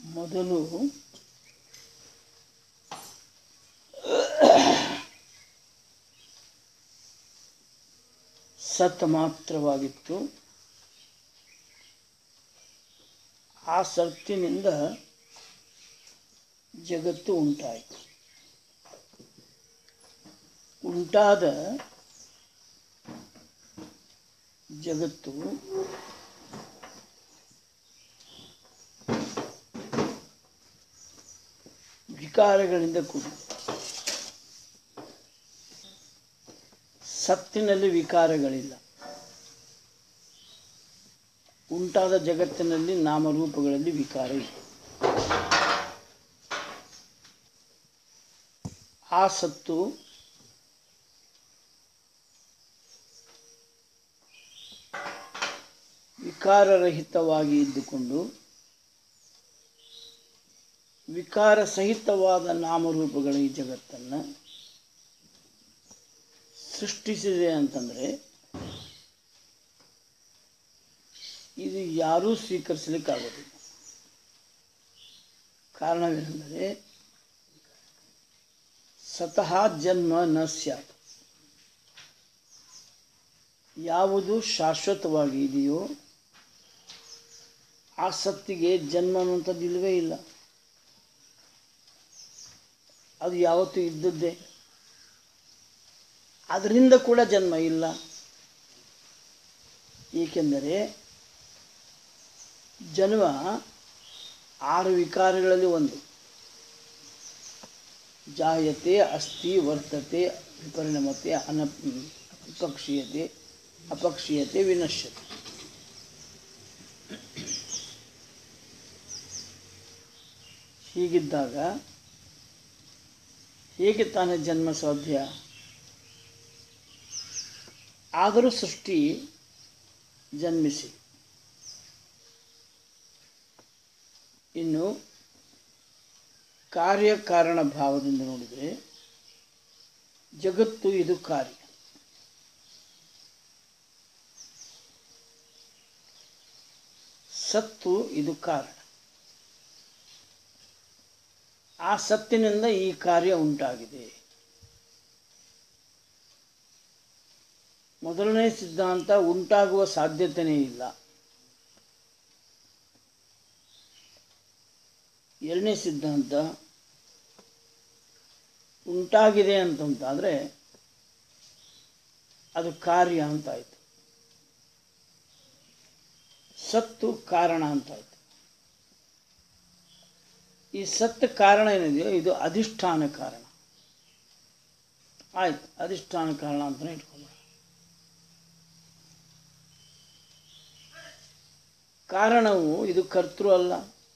ಮೊದಲು ಸತ್ ಮಾತ್ರವಾಗಿತ್ತು ಆ ಸತ್ತಿನಿಂದ ಜಗತ್ತು ಉಂಟಾಯಿತು ಉಂಟಾದ ಜಗತ್ತು ವಿಕಾರಗಳಿಂದ ಕೂಡಿದೆ ಸತ್ತಿನಲ್ಲಿ ವಿಕಾರಗಳಿಲ್ಲ ಉಂಟಾದ ಜಗತ್ತಿನಲ್ಲಿ ನಾಮರೂಪಗಳಲ್ಲಿ ವಿಕಾರ ಇದೆ ಆ ಸತ್ತು ವಿಕಾರರಹಿತವಾಗಿ ಇದ್ದುಕೊಂಡು ವಿಕಾರ ಸಹಿತವಾದ ನಾಮರೂಪಗಳ ಈ ಜಗತ್ತನ್ನು ಸೃಷ್ಟಿಸಿದೆ ಅಂತಂದರೆ ಇದು ಯಾರೂ ಸ್ವೀಕರಿಸಲಿಕ್ಕಾಗೋದಿಲ್ಲ ಕಾರಣವೇನೆಂದರೆ ಸತಃ ಜನ್ಮ ನ ಸ್ಯಾತ್ ಯಾವುದು ಶಾಶ್ವತವಾಗಿ ಇದೆಯೋ ಆ ಸತ್ತಿಗೆ ಜನ್ಮ ಅನ್ನುವಂಥದ್ದು ಇಲ್ಲವೇ ಇಲ್ಲ ಅದು ಯಾವತ್ತೂ ಇದ್ದದ್ದೇ ಅದರಿಂದ ಕೂಡ ಜನ್ಮ ಇಲ್ಲ ಏಕೆಂದರೆ ಜನ್ಮ ಆರು ವಿಕಾರಗಳಲ್ಲಿ ಒಂದು ಜಾಯತೆ ಅಸ್ಥಿ ವರ್ತತೆ ವಿಪರಿಣಮತೆ ಅನ ವಿಪಕ್ಷೀಯತೆ ಅಪಕ್ಷೀಯತೆ ವಿನಶ್ಯತೆ ಹೀಗಿದ್ದಾಗ ಹೇಗೆ ತಾನೇ ಜನ್ಮ ಸಾಧ್ಯ ಆದರೂ ಸೃಷ್ಟಿ ಜನ್ಮಿಸಿ ಇನ್ನು ಕಾರ್ಯಕಾರಣ ಭಾವದಿಂದ ನೋಡಿದರೆ ಜಗತ್ತು ಇದು ಕಾರ್ಯ ಸತ್ತು ಇದು ಕಾರಣ ಆ ಸತ್ತಿನಿಂದ ಈ ಕಾರ್ಯ ಉಂಟಾಗಿದೆ ಮೊದಲನೇ ಸಿದ್ಧಾಂತ ಉಂಟಾಗುವ ಸಾಧ್ಯತೆಯೇ ಇಲ್ಲ ಎರಡನೇ ಸಿದ್ಧಾಂತ ಉಂಟಾಗಿದೆ ಅಂತಂತಾದರೆ ಅದು ಕಾರ್ಯ ಅಂತಾಯಿತು ಸತ್ತು ಕಾರಣ ಅಂತಾಯಿತು ಈ ಸತ್ತ ಕಾರಣ ಏನಿದೆಯೋ ಇದು ಅಧಿಷ್ಠಾನ ಕಾರಣ ಆಯ್ತು ಅಧಿಷ್ಠಾನ ಕಾರಣ ಅಂತಲೇ ಇಟ್ಕೊಳ್ಳೋಣ ಕಾರಣವು ಇದು ಕರ್ತೃ ಅಲ್ಲ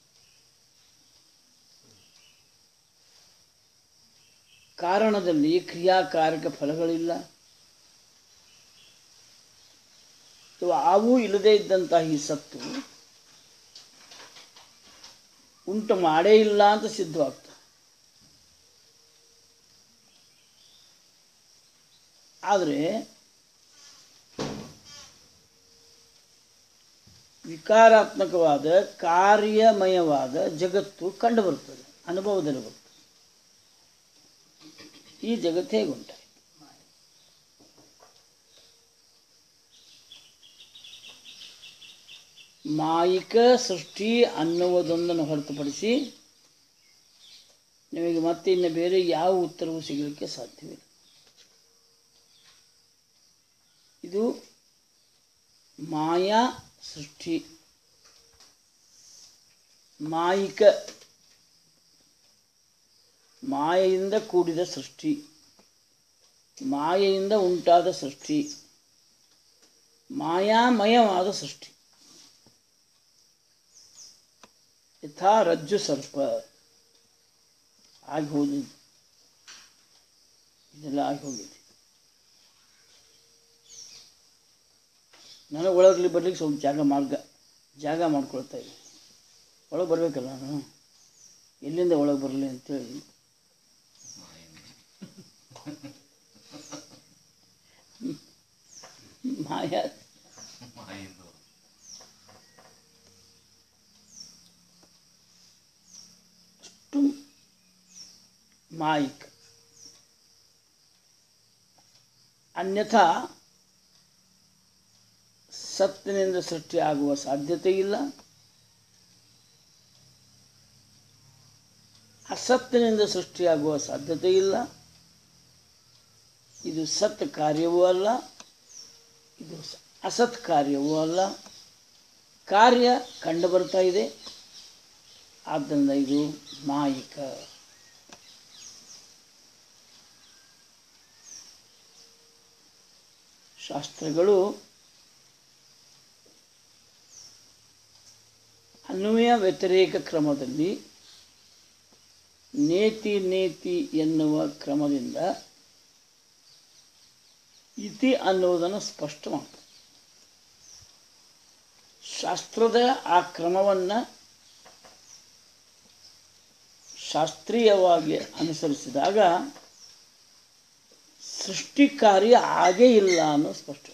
ಕಾರಣದಲ್ಲಿ ಕ್ರಿಯಾಕಾರಕ ಫಲಗಳಿಲ್ಲ ಅಥವಾ ಆವೂ ಇಲ್ಲದೇ ಇದ್ದಂತಹ ಈ ಸತ್ತು ಉಂಟು ಮಾಡೇ ಇಲ್ಲ ಅಂತ ಸಿದ್ಧವಾಗ್ತದೆ ಆದರೆ ವಿಕಾರಾತ್ಮಕವಾದ ಕಾರ್ಯಮಯವಾದ ಜಗತ್ತು ಕಂಡುಬರುತ್ತದೆ ಅನುಭವದಲ್ಲಿ ಬರ್ತದೆ ಈ ಜಗತ್ತು ಹೇಗುಂಟಾಯಿತು ಮಾಯಿಕ ಸೃಷ್ಟಿ ಅನ್ನುವುದೊಂದನ್ನು ಹೊರತುಪಡಿಸಿ ನಿಮಗೆ ಮತ್ತೆ ಇನ್ನು ಬೇರೆ ಯಾವ ಉತ್ತರವೂ ಸಿಗಲಿಕ್ಕೆ ಸಾಧ್ಯವಿಲ್ಲ ಇದು ಮಾಯಾ ಸೃಷ್ಟಿ ಮಾಯಿಕ ಮಾಯೆಯಿಂದ ಕೂಡಿದ ಸೃಷ್ಟಿ ಮಾಯೆಯಿಂದ ಉಂಟಾದ ಸೃಷ್ಟಿ ಮಾಯಾಮಯವಾದ ಸೃಷ್ಟಿ ಯಥಾ ರಜ್ಜು ಸರ್ಪ ಆಗಿ ಹೋಗಿದೆ ಇದೆಲ್ಲ ಆಗಿ ಹೋಗಿದೆ ನನಗೆ ಒಳಗಲಿ ಬರ್ಲಿಕ್ಕೆ ಸ್ವಲ್ಪ ಜಾಗ ಮಾರ್ಗ ಜಾಗ ಮಾಡ್ಕೊಳ್ತಾ ಇದ್ದೆ ಒಳಗೆ ಬರಬೇಕಲ್ಲ ನಾನು ಎಲ್ಲಿಂದ ಒಳಗೆ ಬರಲಿ ಅಂತೇಳಿ ಮಾಯಾ ಮಾಯಿಕ ಅನ್ಯಥಾ ಸತ್ತಿನಿಂದ ಸೃಷ್ಟಿಯಾಗುವ ಸಾಧ್ಯತೆ ಇಲ್ಲ ಅಸತ್ತಿನಿಂದ ಸೃಷ್ಟಿಯಾಗುವ ಸಾಧ್ಯತೆ ಇಲ್ಲ ಇದು ಸತ್ ಕಾರ್ಯವೂ ಅಲ್ಲ ಇದು ಸ- ಅಸತ್ ಕಾರ್ಯವೂ ಅಲ್ಲ ಕಾರ್ಯ ಕಂಡು ಬರ್ತಾ ಇದೆ ಆದ್ದರಿಂದ ಇದು ಮಾಯಿಕ ಶಾಸ್ತ್ರಗಳು ಅನ್ವಯ ವ್ಯತಿರೇಕ ಕ್ರಮದಲ್ಲಿ ನೇತಿ ನೇತಿ ಎನ್ನುವ ಕ್ರಮದಿಂದ ಇತಿ ಅನ್ನುವುದನ್ನು ಸ್ಪಷ್ಟ ಮಾಡ್ತಾರೆ ಶಾಸ್ತ್ರದ ಆ ಕ್ರಮವನ್ನು ಶಾಸ್ತ್ರೀಯವಾಗಿ ಅನುಸರಿಸಿದಾಗ ಸೃಷ್ಟಿ ಕಾರ್ಯ ಆಗೇ ಇಲ್ಲ ಅನ್ನೋ ಸ್ಪಷ್ಟ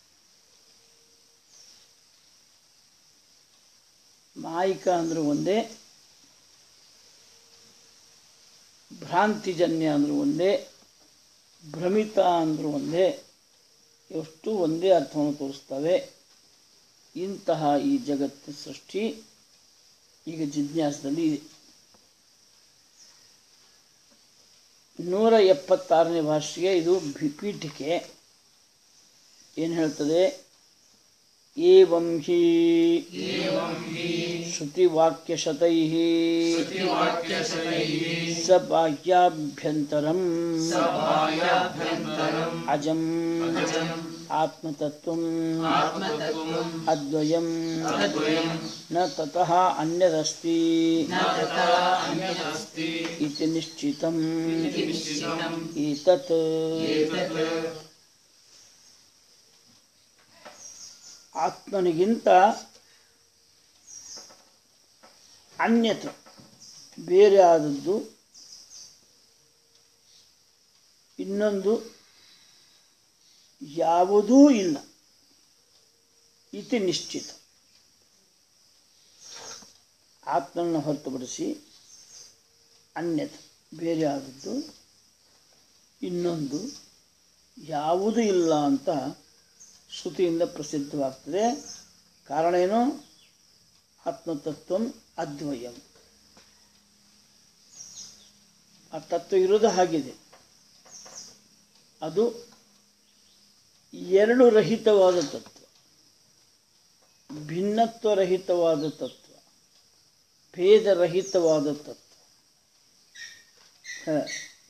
ಮಾಯಿಕ ಅಂದ್ರೆ ಒಂದೇ ಭ್ರಾಂತಿಜನ್ಯ ಅಂದ್ರೆ ಒಂದೇ ಭ್ರಮಿತ ಅಂದ್ರೆ ಒಂದೇ ಎಷ್ಟು ಒಂದೇ ಅರ್ಥವನ್ನು ತೋರಿಸ್ತವೆ ಇಂತಹ ಈ ಜಗತ್ತಿನ ಸೃಷ್ಟಿ ಈಗ ಜಿಜ್ಞಾಸದಲ್ಲಿ ಇದೆ ನೂರ ಎಪ್ಪತ್ತಾರನೇ ಭಾಷೆಗೆ ಇದು ಭಿ- ಪೀಠಿಕೆ ಏನು ಹೇಳ್ತದೆ ಏವಂ ಹಿ ಶ್ರುತಿವಾಕ್ಯಶತೈ ಸಬಾಹ್ಯಾಭ್ಯಂತರಂ ಅಜಂ ಆತ್ಮತತ್ವಂ ಅದ್ವಯಂ ನ ತತಃ ಅನ್ಯದಸ್ತಿ ಇತಿ ನಿಶ್ಚಿತಂ ಏತತ್ ಆತ್ಮನಿಗಿಂತ ಅನ್ಯತ ಬೇರೆ ಆದದ್ದು ಇನ್ನೊಂದು ಯಾವುದೂ ಇಲ್ಲ ಇತಿ ನಿಶ್ಚಿತ ಆತ್ಮನ ಹೊರತುಪಡಿಸಿ ಅನ್ಯತ ಬೇರೆ ಆದದ್ದು ಇನ್ನೊಂದು ಯಾವುದೂ ಇಲ್ಲ ಅಂತ ಶ್ರುತಿಯಿಂದ ಪ್ರಸಿದ್ಧವಾಗ್ತದೆ ಕಾರಣ ಏನು ಆತ್ಮತತ್ವಂ ಅದ್ವಯಂ ಆ ತತ್ವ ಇರೋದು ಹಾಗಿದೆ ಅದು ಎರಡು ರಹಿತವಾದ ತತ್ವ ಭಿನ್ನತ್ವರಹಿತವಾದ ತತ್ವ ಭೇದರಹಿತವಾದ ತತ್ವ ಹ.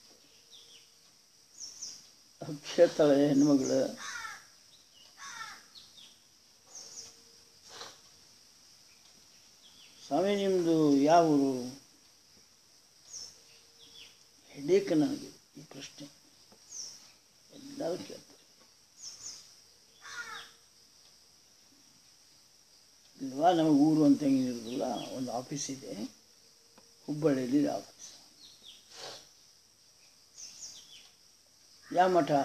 ಅವ್ರು ಕೇಳ್ತಾಳೆ ಹೆಣ್ಮಗಳು ಸ್ವಾಮಿ ನಿಮ್ಮದು ಯಾವ ಊರು ಹೆಡೇಕ ನನಗೆ ಈ ಪ್ರಶ್ನೆ ಎಲ್ಲರೂ ಕೇಳ್ತಾರೆ ಇಲ್ವಾ ನಮಗೆ ಊರು ಅಂತ ಹೆಂಗಿರೋದಿಲ್ಲ ಒಂದು ಆಫೀಸ್ ಇದೆ ಹುಬ್ಬಳ್ಳಿಯಲ್ಲಿ ಇದೆ ಆಫೀಸ್ ಯಾವ ಮಠ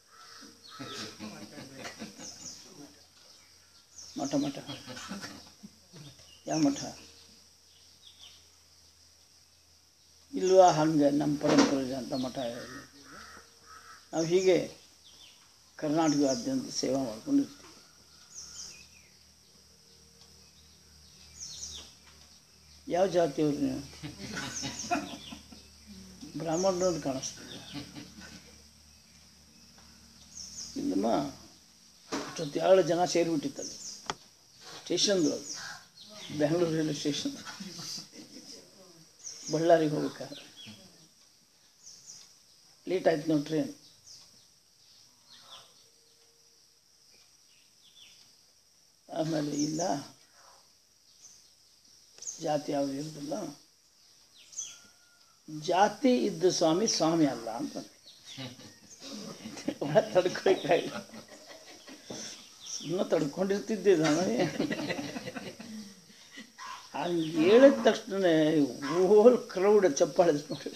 ಮಠ ಮಠ ಯಾವ ಮಠ ಇಲ್ವಾ ಹಂಗೆ ನಮ್ಮ ಪರಂಪರೆ ಅಂತ ಮಠ ಇದೆ. ನಾವು ಹೀಗೆ ಕರ್ನಾಟಕದಾದ್ಯಂತ ಸೇವೆ ಮಾಡ್ಕೊಂಡಿರ್ತೀವಿ ಯಾವ ಜಾತಿಯವ್ರು ನೀವು ಬ್ರಾಹ್ಮಣರವ್ರು ಕಾಣಿಸ್ತಿದೆ ಇಲ್ಲಮ್ಮ ಅಷ್ಟೊತ್ತು ಎರಡು ಜನ ಸೇರಿಬಿಟ್ಟಿತ್ತಲ್ಲಿ ಸ್ಟೇಷನ್ದೊಳಗೆ ಬೆಂಗಳೂರು ರೈಲ್ವೆ ಸ್ಟೇಷನ್ ಬಳ್ಳಾರಿಗೆ ಹೋಗ್ಬೇಕಾದ್ರೆ ಲೇಟ್ ಆಯ್ತು ನಾವು ಟ್ರೈನ್ ಆಮೇಲೆ ಇಲ್ಲ ಜಾತಿ ಯಾವುದು ಇರೋದಿಲ್ಲ ಜಾತಿ ಇದ್ದ ಸ್ವಾಮಿ ಸ್ವಾಮಿ ಅಲ್ಲ ಅಂತ ಒಳ ತಡ್ಕೊಳಕ್ಕಾಗಿಲ್ಲ ಸುಮ್ಮನೆ ತಡ್ಕೊಂಡಿರ್ತಿದ್ದೆ ನಾನು ಹಂಗೆ ಹೇಳಿದ ತಕ್ಷಣ ಓಲ್ ಕ್ರೌಡ್ ಚಪ್ಪಾಳೆ ನೋಡಿ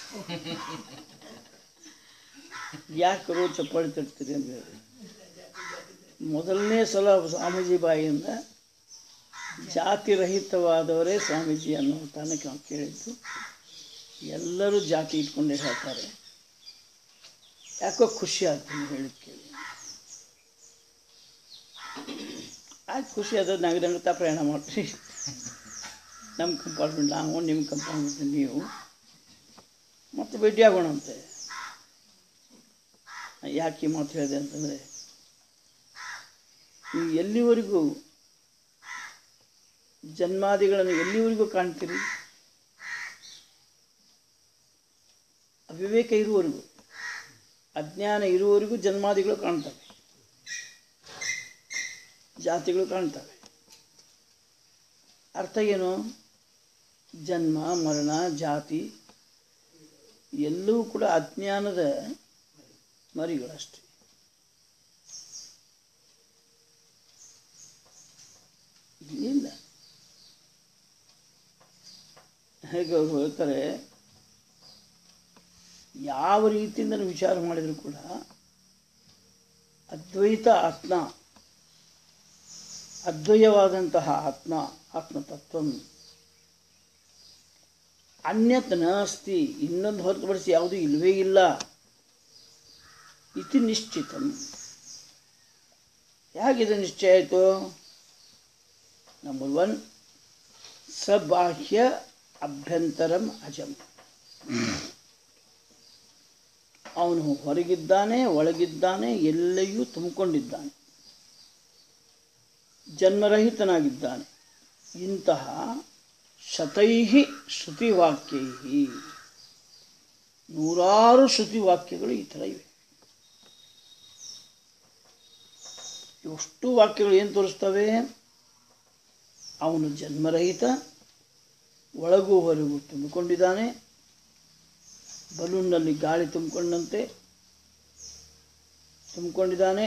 ಯಾಕೆ ಕ್ರೌಡ್ ಚಪ್ಪಾಳೆ ತಡ್ತೀರಿ ಅಂತ ಹೇಳಿ ಮೊದಲನೇ ಸಲ ಸ್ವಾಮೀಜಿ ಬಾಯಿಯಿಂದ ಜಾತಿ ರಹಿತವಾದವರೇ ಸ್ವಾಮೀಜಿ ಅನ್ನೋ ತಾನಕ್ಕೆ ನಾವು ಕೇಳಿದ್ದು ಎಲ್ಲರೂ ಜಾತಿ ಇಟ್ಕೊಂಡೇ ಹೇಳ್ತಾರೆ ಯಾಕೋ ಖುಷಿ ಆಗ್ತೀನಿ ಹೇಳಿದ್ ಕೇಳಿ ಆಯ್ತು ಖುಷಿ ಅದ ನಗರ ನಗುತ್ತಾ ಪ್ರಯಾಣ ಮಾಡ್ರಿ ನಮ್ಮ ಕಂಪಾರ್ಟ್ಮೆಂಟ್ ನಾವು ನಿಮ್ಮ ಕಂಪಾರ್ಟ್ಮೆಂಟ್ ನೀವು ಮತ್ತೆ ಭೇಟಿಯಾಗೋಣಂತೆ ಯಾಕೆ ಈ ಮಾತು ಹೇಳಿದೆ ಅಂತಂದರೆ ನೀವು ಎಲ್ಲಿವರೆಗೂ ಜನ್ಮಾದಿಗಳನ್ನು ಎಲ್ಲಿವರೆಗೂ ಕಾಣ್ತೀರಿ ಅವಿವೇಕ ಇರುವವರೆಗೂ ಅಜ್ಞಾನ ಇರುವವರೆಗೂ ಜನ್ಮಾದಿಗಳು ಕಾಣ್ತವೆ ಜಾತಿಗಳು ಕಾಣ್ತವೆ ಅರ್ಥ ಏನು ಜನ್ಮ ಮರಣ ಜಾತಿ ಎಲ್ಲವೂ ಕೂಡ ಅಜ್ಞಾನದ ಮರಿಗಳಷ್ಟೇ ಇಲ್ಲ ಹೇಗೆ ಅವ್ರು ಹೇಳ್ತಾರೆ ಯಾವ ರೀತಿಯಿಂದ ನಾವು ವಿಚಾರ ಮಾಡಿದರೂ ಕೂಡ ಅದ್ವೈತ ಆತ್ಮ ಅದ್ವಯವಾದಂತಹ ಆತ್ಮ ಆತ್ಮತತ್ವ ಅನ್ಯತ್ ನಾಸ್ತಿ ಇನ್ನೊಂದು ಹೊರತುಪಡಿಸಿ ಯಾವುದೂ ಇಲ್ಲವೇ ಇಲ್ಲ ಇತಿ ನಿಶ್ಚಿತಂ ಹೇಗಿದೆ ನಿಶ್ಚಯ ಆಯಿತು ನಂಬರ್ ಒನ್ ಸಬಾಹ್ಯ ಅಭ್ಯಂತರಂ ಅಜಂ ಅವನು ಹೊರಗಿದ್ದಾನೆ ಒಳಗಿದ್ದಾನೆ ಎಲ್ಲೆಯೂ ತುಂಬಿಕೊಂಡಿದ್ದಾನೆ ಜನ್ಮರಹಿತನಾಗಿದ್ದಾನೆ ಇಂತಹ ಶತೈಹಿ ಶ್ರುತಿವಾಕ್ಯೈ ನೂರಾರು ಶ್ರುತಿವಾಕ್ಯಗಳು ಈ ಥರ ಇವೆ ಎಷ್ಟು ವಾಕ್ಯಗಳು ಏನು ತೋರಿಸ್ತವೆ ಅವನು ಜನ್ಮರಹಿತ ಒಳಗೂ ಹೊರಗೂ ತುಂಬಿಕೊಂಡಿದ್ದಾನೆ ಬಲೂನ್ನಲ್ಲಿ ಗಾಳಿ ತುಂಬಿಕೊಂಡಂತೆ ತುಂಬಿಕೊಂಡಿದ್ದಾನೆ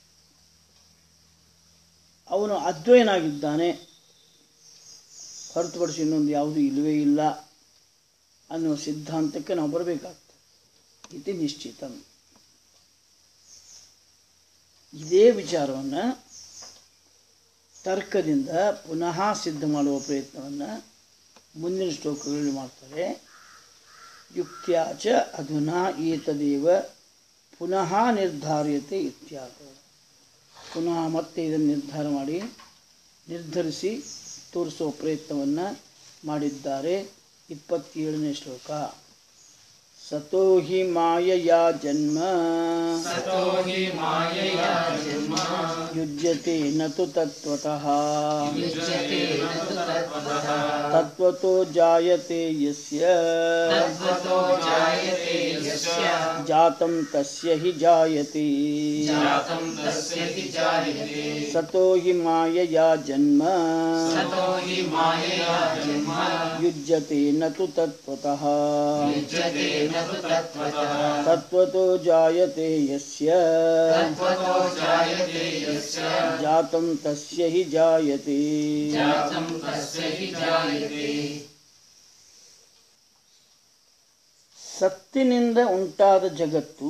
ಅವನು ಅದ್ವಯನಾಗಿದ್ದಾನೆ ಹೊರತುಪಡಿಸಿ ಇನ್ನೊಂದು ಯಾವುದೂ ಇಲ್ಲವೇ ಇಲ್ಲ ಅನ್ನುವ ಸಿದ್ಧಾಂತಕ್ಕೆ ನಾವು ಬರಬೇಕಾಗ್ತದೆ ಇತಿ ನಿಶ್ಚಿತಂ ಇದೇ ವಿಚಾರವನ್ನು ತರ್ಕದಿಂದ ಪುನಃ ಸಿದ್ಧ ಮಾಡುವ ಪ್ರಯತ್ನವನ್ನು ಮುಂದಿನ ಶ್ಲೋಕಗಳಲ್ಲಿ ಮಾಡ್ತಾರೆ ಯುಕ್ತ್ಯಾಚ ಅಧುನಾ ಏತದೇವ ಪುನಃ ನಿರ್ಧಾರ್ಯತೆ ಇತ್ಯಾದ ಪುನಃ ಮತ್ತೆ ಇದನ್ನು ನಿರ್ಧಾರ ಮಾಡಿ ನಿರ್ಧರಿಸಿ ತೋರಿಸುವ ಪ್ರಯತ್ನವನ್ನು ಮಾಡಿದ್ದಾರೆ ಇಪ್ಪತ್ತೇಳನೇ ಶ್ಲೋಕ ಸತೋ ಹಿ ಮಾಯಯಾ ಜನ್ಮ ततो हि मायया जन्म ಯುಜ್ಯತೆ ನತು ತತ್ವತಃ युज्यते न तु तत्त्वतः ತತ್ವತೋ ಜಾಯತೆ ಯಸ್ಯ तद्वतो जायते यस्य ಜಾತಂ ತಸ್ಯ ಹಿ ಜಾಯತೆ जातं तस्य हि जायते ಸತೋ ಹಿ ಮಾಯಯಾ ಜನ್ಮ ततो हि मायया जन्म ಯುಜ್ಯತೆ ನತು ತತ್ವತಃ युज्यते न तु तत्त्वतः ತತ್ವತೋ ಜಾಯತೆ ಯಸ್ಯ तत्त्वतो जायते यस्य ಜಾತಂ ತಸ್ಯ ಹಿ ಜಾಯತೆ जातं तस्य हि जायते ಸತ್ತಿನಿಂದ ಉಂಟಾದ ಜಗತ್ತು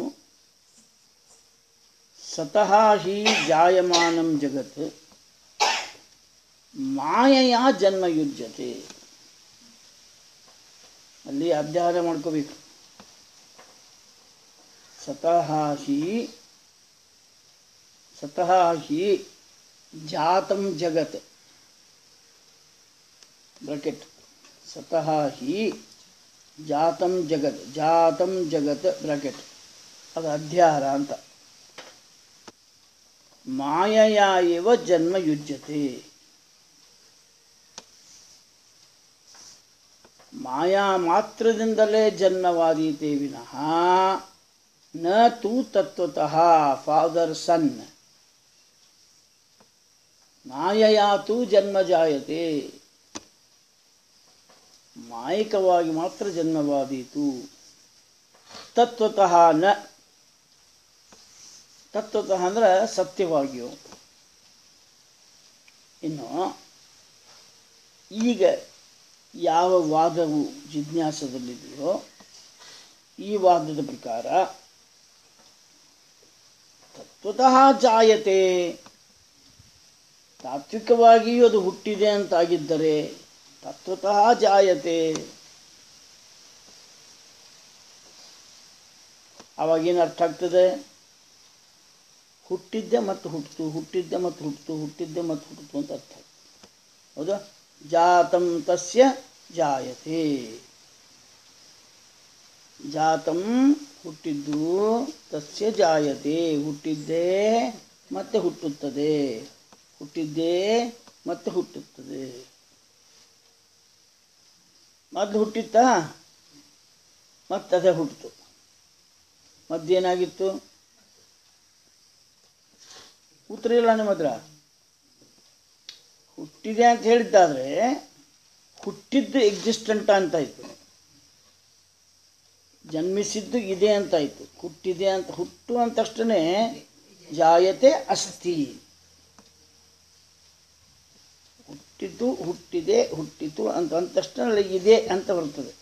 ಸತಃ ಹಿ ಜಾಯಮಾನಂ ಜಗತ್ ಮಾಯೆಯ ಜನ್ಮ ಯುಜ್ಯತೆ ಅಲ್ಲಿ ಅಧ್ಯಯನ ಮಾಡ್ಕೋಬೇಕು ಸತಃ ಹಿ ಸತಃ ಹಿ ಜಾತಂ ಜಗತ್ ಬ್ರಕೆಟ್ ಸತಃ ಹಿ ಜಾತಂ ಜಗತ್ ಜಾತಂ ಜಗತ್ ಬ್ರಾಕೆಟ್ ಅದು ಅಧ್ಯಾಹಾರ ಅಂತ ಮಾಯೆಯ ಇವ ಜನ್ಮ ಯುಜ್ಯತೆ ಮಾಯಾ ಮಾತ್ರದಿಂದಲೇ ಜನ್ಮವಾದೀತೆ ವಿನಃ ನ ತೂ ತತ್ವತಃ ಫಾದರ್ ಸನ್ ಮಾಯೆಯ ತೂ ಜನ್ಮ ಜಾಯತೆ ಮಾಯಿಕವಾಗಿ ಮಾತ್ರ ಜನ್ಮವಾದೀತು ತತ್ವತಃ ನ ತತ್ವತಃ ಅಂದ್ರೆ ಸತ್ಯವಾಗಿಯೂ ಇನ್ನು ಈಗ ಯಾವ ವಾದವು ಜಿಜ್ಞಾಸದಲ್ಲಿದೆಯೋ ಈ ವಾದದ ಪ್ರಕಾರ ತತ್ವತಃ ಜಾಯತೆ ತಾತ್ವಿಕವಾಗಿಯೂ ಅದು ಹುಟ್ಟಿದೆ ಅಂತಾಗಿದ್ದರೆ ತತ್ವತಃ ಜಾಯತೆ ಅವಾಗೇನು ಅರ್ಥ ಆಗ್ತದೆ ಹುಟ್ಟಿದ್ದೆ ಮತ್ತು ಹುಟ್ಟಿತು ಹುಟ್ಟಿದ್ದೆ ಮತ್ತು ಹುಟ್ಟಿತು ಹುಟ್ಟಿದ್ದೆ ಮತ್ತು ಹುಟ್ಟಿತು ಅಂತ ಅರ್ಥ ಆಗ್ತದೆ ಹೌದಾ ಜಾತಂ ತಸ್ಯ ಜಾಯತೆ ಜಾತಂ ಹುಟ್ಟಿದ್ದು ತಸ್ಯ ಜಾಯತೆ ಹುಟ್ಟಿದ್ದೇ ಮತ್ತೆ ಹುಟ್ಟುತ್ತದೆ ಹುಟ್ಟಿದ್ದೇ ಮತ್ತೆ ಹುಟ್ಟುತ್ತದೆ ಮೊದಲು ಹುಟ್ಟಿತ್ತಾ ಮತ್ತದೇ ಹುಟ್ಟಿತು ಮತ್ತೇನಾಗಿತ್ತು ಉತ್ತರ ಇಲ್ಲ ನಿಮ್ಮ ಹತ್ರ ಹುಟ್ಟಿದೆ ಅಂತ ಹೇಳಿದ್ದಾದ್ರೆ ಹುಟ್ಟಿದ್ದು ಎಕ್ಸಿಸ್ಟೆಂಟ್ ಅಂತಾಯ್ತು ಜನ್ಮಿಸಿದ್ದು ಇದೆ ಅಂತಾಯ್ತು ಹುಟ್ಟಿದೆ ಅಂತ ಹುಟ್ಟು ಅಂದ ತಕ್ಷಣ ಜಾಯತೆ ಅಸ್ತಿ ಹುಟ್ಟಿದ್ದು ಹುಟ್ಟಿದೆ ಹುಟ್ಟಿತು ಅಂತ ಅಂದ ತಕ್ಷಣ ಅಲ್ಲಿ ಇದೆ ಅಂತ ಬರ್ತದೆ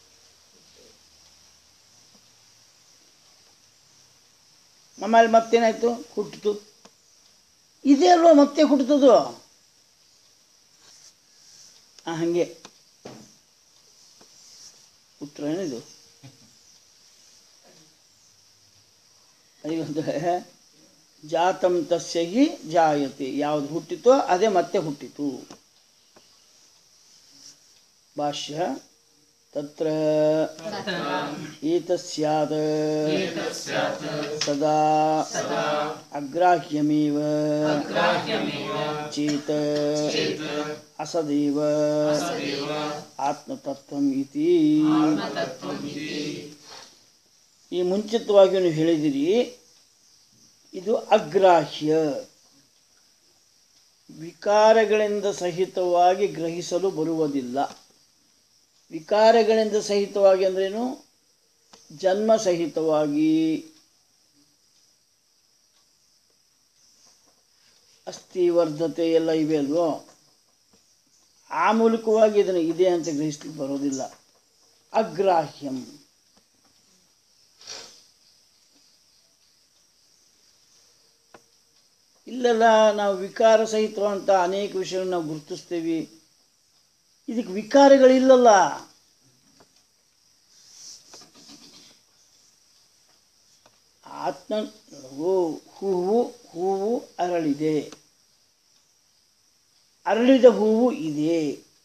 ಆಮೇಲೆ ಮತ್ತೇನಾಯ್ತು ಹುಟ್ಟಿತು ಇದೆ ಅಲ್ವಾ ಮತ್ತೆ ಹುಟ್ಟುತ್ತದು ಆ, ಹಂಗೆ ಉತ್ತರ ಏನಿದು ಐವತ್ತು ಜಾತಂ ತಸ್ಯ ಹಿ ಜಾಯತೆ ಯಾವುದು ಹುಟ್ಟಿತೋ ಅದೇ ಮತ್ತೆ ಹುಟ್ಟಿತು ಭಾಷ್ಯ ತತ್ರ ಏತಸ್ಯಾದ ಸದಾ ಅಗ್ರಾಹ್ಯಮೇವ ಚೇತ ಅಸದೇವ ಆತ್ಮತತ್ವಂ ಇತಿ ಈ ಮುಂಚಿತವಾಗಿ ನೀವು ಹೇಳಿದಿರಿ ಇದು ಅಗ್ರಾಹ್ಯ ವಿಕಾರಗಳಿಂದ ಸಹಿತವಾಗಿ ಗ್ರಹಿಸಲು ಬರುವುದಿಲ್ಲ ವಿಕಾರಗಳಿಂದ ಸಹಿತವಾಗಿ ಅಂದ್ರೇನು ಜನ್ಮ ಸಹಿತವಾಗಿ ಅಸ್ಥಿ ವರ್ಧತೆ ಎಲ್ಲ ಇವೆ ಅಲ್ವೋ ಆ ಮೂಲಕವಾಗಿ ಇದನ್ನು ಇದೆ ಅಂತ ಗ್ರಹಿಸ್ಲಿಕ್ಕೆ ಬರೋದಿಲ್ಲ ಅಗ್ರಾಹ್ಯಂ ಇಲ್ಲೆಲ್ಲ ನಾವು ವಿಕಾರ ಸಹಿತವಂತ ಅನೇಕ ವಿಷಯಗಳನ್ನ ನಾವು ಗುರುತಿಸ್ತೇವೆ ಇದಕ್ಕೆ ವಿಕಾರಗಳಿಲ್ಲಲ್ಲ ಆತ್ಮ ಹೂ- ಹೂವು ಹೂವು ಅರಳಿದೆ ಅರಳಿದ ಹೂವು ಇದೆ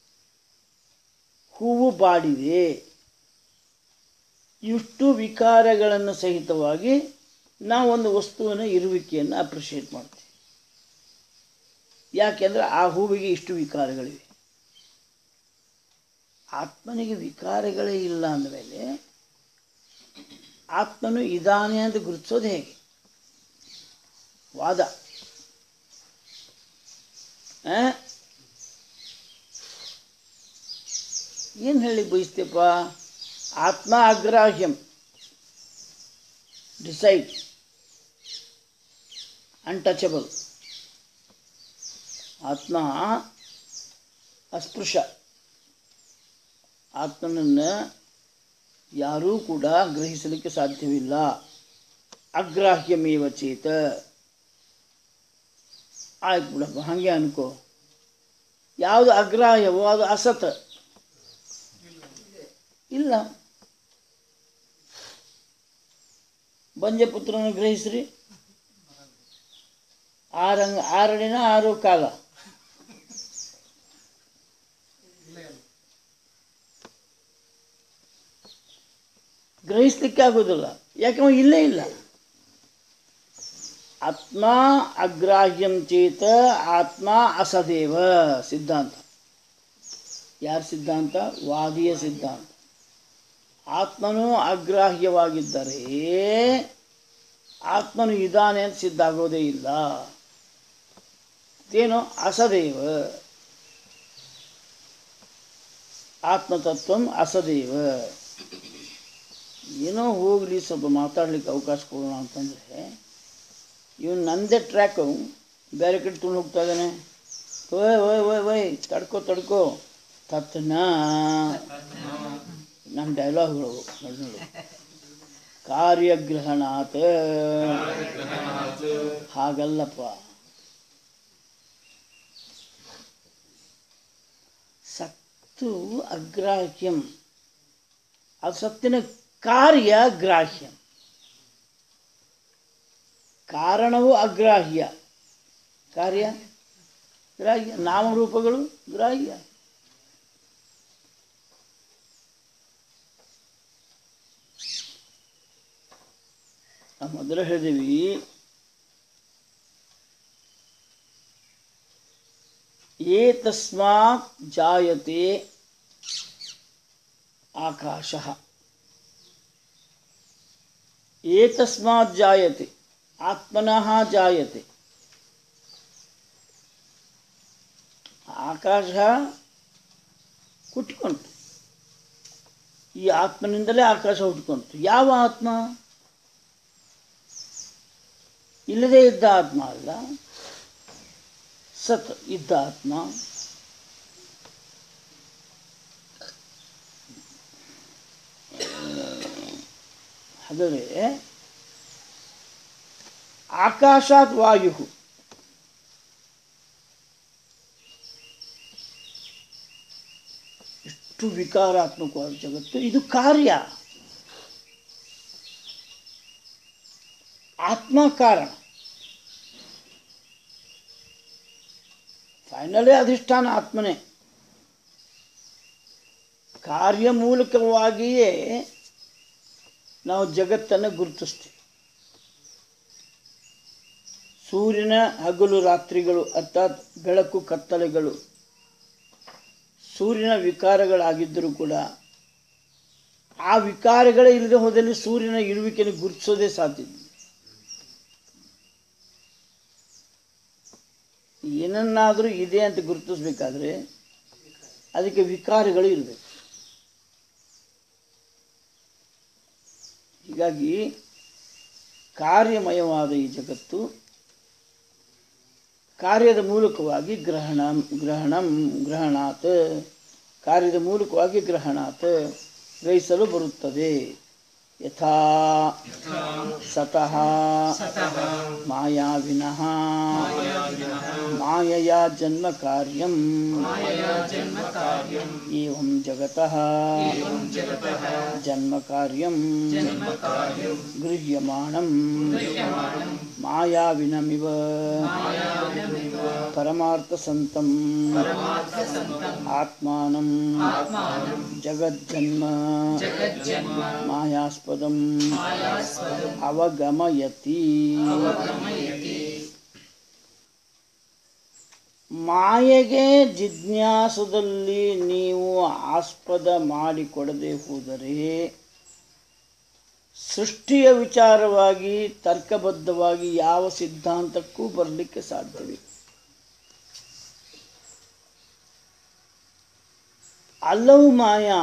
ಹೂವು ಬಾಡಿದೆ ಇಷ್ಟು ವಿಕಾರಗಳನ್ನು ಸಹಿತವಾಗಿ ನಾವು ಒಂದು ವಸ್ತುವಿನ ಇರುವಿಕೆಯನ್ನು ಅಪ್ರಿಷಿಯೇಟ್ ಮಾಡ್ತೀವಿ ಯಾಕೆಂದರೆ ಆ ಹೂವಿಗೆ ಇಷ್ಟು ವಿಕಾರಗಳಿವೆ ಆತ್ಮನಿಗೆ ವಿಕಾರಗಳೇ ಇಲ್ಲ ಅಂದಮೇಲೆ ಆತ್ಮನು ಇದಾನೆ ಅಂತ ಗುರುತಿಸೋದು ಹೇಗೆ ವಾದ ಏನು ಹೇಳಿ ಬಯಸ್ತೇಪ್ಪ ಆತ್ಮ ಅಗ್ರಾಹ್ಯಂ ಡಿಸೈಡ್ ಅನ್ಟಚಬಲ್ ಆತ್ಮ ಅಸ್ಪೃಶ ಆತ್ಮನನ್ನು ಯಾರೂ ಕೂಡ ಗ್ರಹಿಸಲಿಕ್ಕೆ ಸಾಧ್ಯವಿಲ್ಲ ಅಗ್ರಾಹ್ಯಮೇವ ಚೇತ ಆಯ್ತು ಬಿಡಪ್ಪ ಹಾಗೆ ಅನ್ಕೋ ಯಾವುದು ಅಗ್ರಾಹ್ಯವೋ ಅದು ಅಸತ್ ಇಲ್ಲ ಬಂಜಪುತ್ರನ ಗ್ರಹಿಸ್ರಿ ಆರಂಗ ಆರಡಿನ ಆರು ಕಾಲ ಗ್ರಹಿಸ್ಲಿಕ್ಕೆ ಆಗೋದಿಲ್ಲ ಯಾಕಂದ್ರೆ ಇಲ್ಲೇ ಇಲ್ಲ ಆತ್ಮ ಅಗ್ರಾಹ್ಯಂ ಚೇತ ಆತ್ಮ ಅಸದೇವ ಸಿದ್ಧಾಂತ ಯಾರ ಸಿದ್ಧಾಂತ ವಾದಿಯ ಸಿದ್ಧಾಂತ ಆತ್ಮನು ಅಗ್ರಾಹ್ಯವಾಗಿದ್ದರೆ ಆತ್ಮನು ಇದ್ದಾನೆ ಅಂತ ಸಿದ್ಧ ಆಗೋದೇ ಇಲ್ಲ ಏನು ಅಸದೇವ ಆತ್ಮತತ್ವಂ ಅಸದೇವ ಏನೋ ಹೋಗಲಿ ಸ್ವಲ್ಪ ಮಾತಾಡ್ಲಿಕ್ಕೆ ಅವಕಾಶ ಕೊಡೋಣ ಅಂತಂದರೆ ಇವನು ನಂದೇ ಟ್ರ್ಯಾಕು ಬೇರೆ ಕಡೆ ತುಳು ಹೋಗ್ತಾ ಇದ್ದಾನೆ ಓಯ್ ಓಯ್ ಓಯ್ ಓಯ್ ತಡ್ಕೋ ತಡ್ಕೋ ತತ್ನ ನನ್ನ ಡೈಲಾಗ್ಗಳು ನೋಡಿ ನೋಡಿ ಕಾರ್ಯಗ್ರಹಣಾತ್ ಹಾಗಲ್ಲಪ್ಪ ಸತ್ತು ಅಗ್ರಾಹ್ಯಂ ಅದು ಸತ್ತಿನ ಕಾರ್ಯ ಗ್ರಾಹ್ಯಂ ಕಾರಣವು ಅಗ್ರಾಹ್ಯ ಕಾರ್ಯ ಗ್ರಾಹ್ಯ ನಾಮರೂಪಗಳು ಗ್ರಾಹ್ಯ ನಾವು ಮೊದಲು ಹೇಳಿದೀವಿ ಏತಸ್ಮಾತ್ ಜಾಯತೆ ಆಕಾಶ ಏತಸ್ಮಾತ್ ಜಾಯತೆ ಆತ್ಮನಃ ಜಾಯತೆ ಆಕಾಶ ಹುಟ್ಕೊಂತು ಈ ಆತ್ಮನಿಂದಲೇ ಆಕಾಶ ಹುಟ್ಕೊಂತು ಯಾವ ಆತ್ಮ ಇಲ್ಲದೇ ಇದ್ದ ಆತ್ಮ ಅಲ್ಲ ಸತ್ ಇದ್ದ ಆತ್ಮ ಹಾಗಾದರೆ ಆಕಾಶಾತ್ ವಾಯು ಎಷ್ಟು ವಿಕಾರಾತ್ಮಕವಾದ ಜಗತ್ತು ಇದು ಕಾರ್ಯ ಆತ್ಮ ಕಾರಣ ಫೈನಲಿ ಅಧಿಷ್ಠಾನ ಆತ್ಮನೇ ಕಾರ್ಯ ಮೂಲಕವಾಗಿಯೇ ನಾವು ಜಗತ್ತನ್ನು ಗುರುತಿಸ್ತೀವಿ ಸೂರ್ಯನ ಹಗಲು ರಾತ್ರಿಗಳು ಅರ್ಥಾತ್ ಬೆಳಕು ಕತ್ತಲೆಗಳು ಸೂರ್ಯನ ವಿಕಾರಗಳಾಗಿದ್ದರೂ ಕೂಡ ಆ ವಿಕಾರಗಳೇ ಇಲ್ಲದೆ ಹೋದಲ್ಲಿ ಸೂರ್ಯನ ಇರುವಿಕೆಯನ್ನು ಗುರುತಿಸೋದೇ ಸಾಧ್ಯ ಇಲ್ಲ. ಏನನ್ನಾದರೂ ಇದೆ ಅಂತ ಗುರುತಿಸ್ಬೇಕಾದ್ರೆ ಅದಕ್ಕೆ ವಿಕಾರಗಳು ಇರಬೇಕು ಹೀಗಾಗಿ ಕಾರ್ಯಮಯವಾದ ಈ ಜಗತ್ತು ಕಾರ್ಯದ ಮೂಲಕವಾಗಿ ಗ್ರಹಣ ಗ್ರಹಣಂ ಗ್ರಹಣಾತ್ ಕಾರ್ಯದ ಮೂಲಕವಾಗಿ ಗ್ರಹಣಾತ್ ಗ್ರಹಿಸಲು ಬರುತ್ತದೆ ಯಥಾ ಸತಃ ಮಾಯಾವಿನಃ ಮಾಯೆಯ ಜನ್ಮ ಕಾರ್ಯಂ ಏವಂ ಜಗತಃ ಜನ್ಮ ಕಾರ್ಯಂ ಗೃಹ್ಯಮಾಣಂ ಮಾಯಾವಿನಮಿವ ಪರಮಾರ್ಥಸಂತಂ ಆತ್ಮಾನಂ ಜಗಜ್ಜನ್ಮ ಮಾಯಾಸ್ಪದಂ ಅವಗಮಯತಿ ಮಾಯೆಗೆ ಜಿಜ್ಞಾಸದಲ್ಲಿ ನೀವು ಆಸ್ಪದ ಮಾಡಿಕೊಡದೆ ಹೋದರೆ ಸೃಷ್ಟಿಯ ವಿಚಾರವಾಗಿ ತರ್ಕಬದ್ಧವಾಗಿ ಯಾವ ಸಿದ್ಧಾಂತಕ್ಕೂ ಬರಲಿಕ್ಕೆ ಸಾಧ್ಯವಿಲ್ಲ ಅಲ್ಲವು ಮಾಯಾ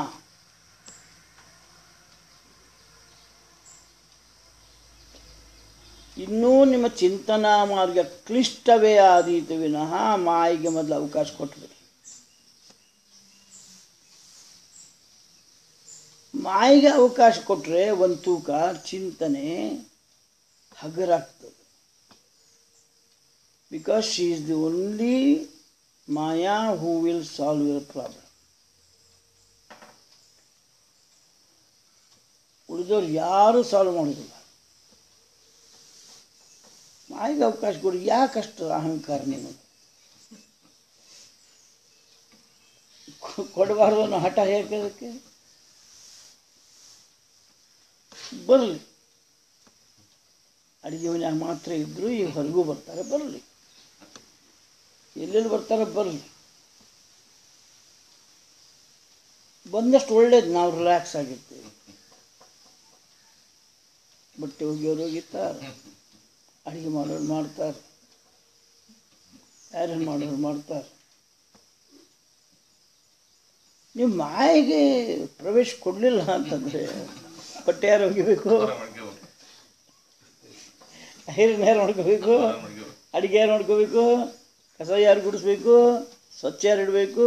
ಇನ್ನೂ ನಿಮ್ಮ ಚಿಂತನಾ ಮಾರ್ಗ ಕ್ಲಿಷ್ಟವೇ ಆದೀತು ವಿನಃ ಮಾಯಿಗೆ ಮೊದಲು ಅವಕಾಶ ಕೊಟ್ಟಬಿಡಿ ಮಾಯಿಗೆ ಅವಕಾಶ ಕೊಟ್ಟರೆ ಒಂದು ತೂಕ ಚಿಂತನೆ ಹಗರಾಗ್ತದೆ because she is the only Maya who will solve your problem ಉಳಿದವ್ರು ಯಾರೂ ಸಾಲ್ವ್ ಮಾಡೋದಿಲ್ಲ ಮಾಯಿಗೆ ಅವಕಾಶ ಕೊಡಿ ಯಾಕಷ್ಟು ಅಹಂಕಾರ ನಿಮಗೆ ಕೊ- ಕೊಡಬಾರ್ದು ಅನ್ನೋ ಹಠ ಹೇಗೆ ಅದಕ್ಕೆ ಬರಲಿ ಅಡಿಗೆ ಮನ್ಯಾಗ ಮಾತ್ರ ಇದ್ದರು ಈಗ ಹೊರಗೂ ಬರ್ತಾರೆ ಬರಲಿ ಎಲ್ಲೆಲ್ಲಿ ಬರ್ತಾರೆ ಬರಲಿ ಬಂದಷ್ಟು ಒಳ್ಳೇದು ನಾವು ರಿಲ್ಯಾಕ್ಸ್ ಆಗಿರ್ತೀವಿ ಬಟ್ಟೆ ಒಗೆಯೋರು ಒಗಿತಾರೆ ಅಡುಗೆ ಮಾಡೋರು ಮಾಡ್ತಾರೆ ಐರನ್ ಮಾಡೋರು ಮಾಡ್ತಾರೆ ನೀವು ಮಾಯಿಗೆ ಪ್ರವೇಶ ಕೊಡಲಿಲ್ಲ ಅಂತಂದರೆ ಬಟ್ಟೆ ಯಾರು ಒಗಿಬೇಕು ಐರನ್ ಯಾರು ಮಾಡ್ಕೋಬೇಕು ಅಡುಗೆ ಯಾರು ಮಾಡ್ಕೋಬೇಕು ಕಸ ಯಾರು ಗುಡಿಸ್ಬೇಕು ಸ್ವಚ್ಛ ಯಾರು ಇಡಬೇಕು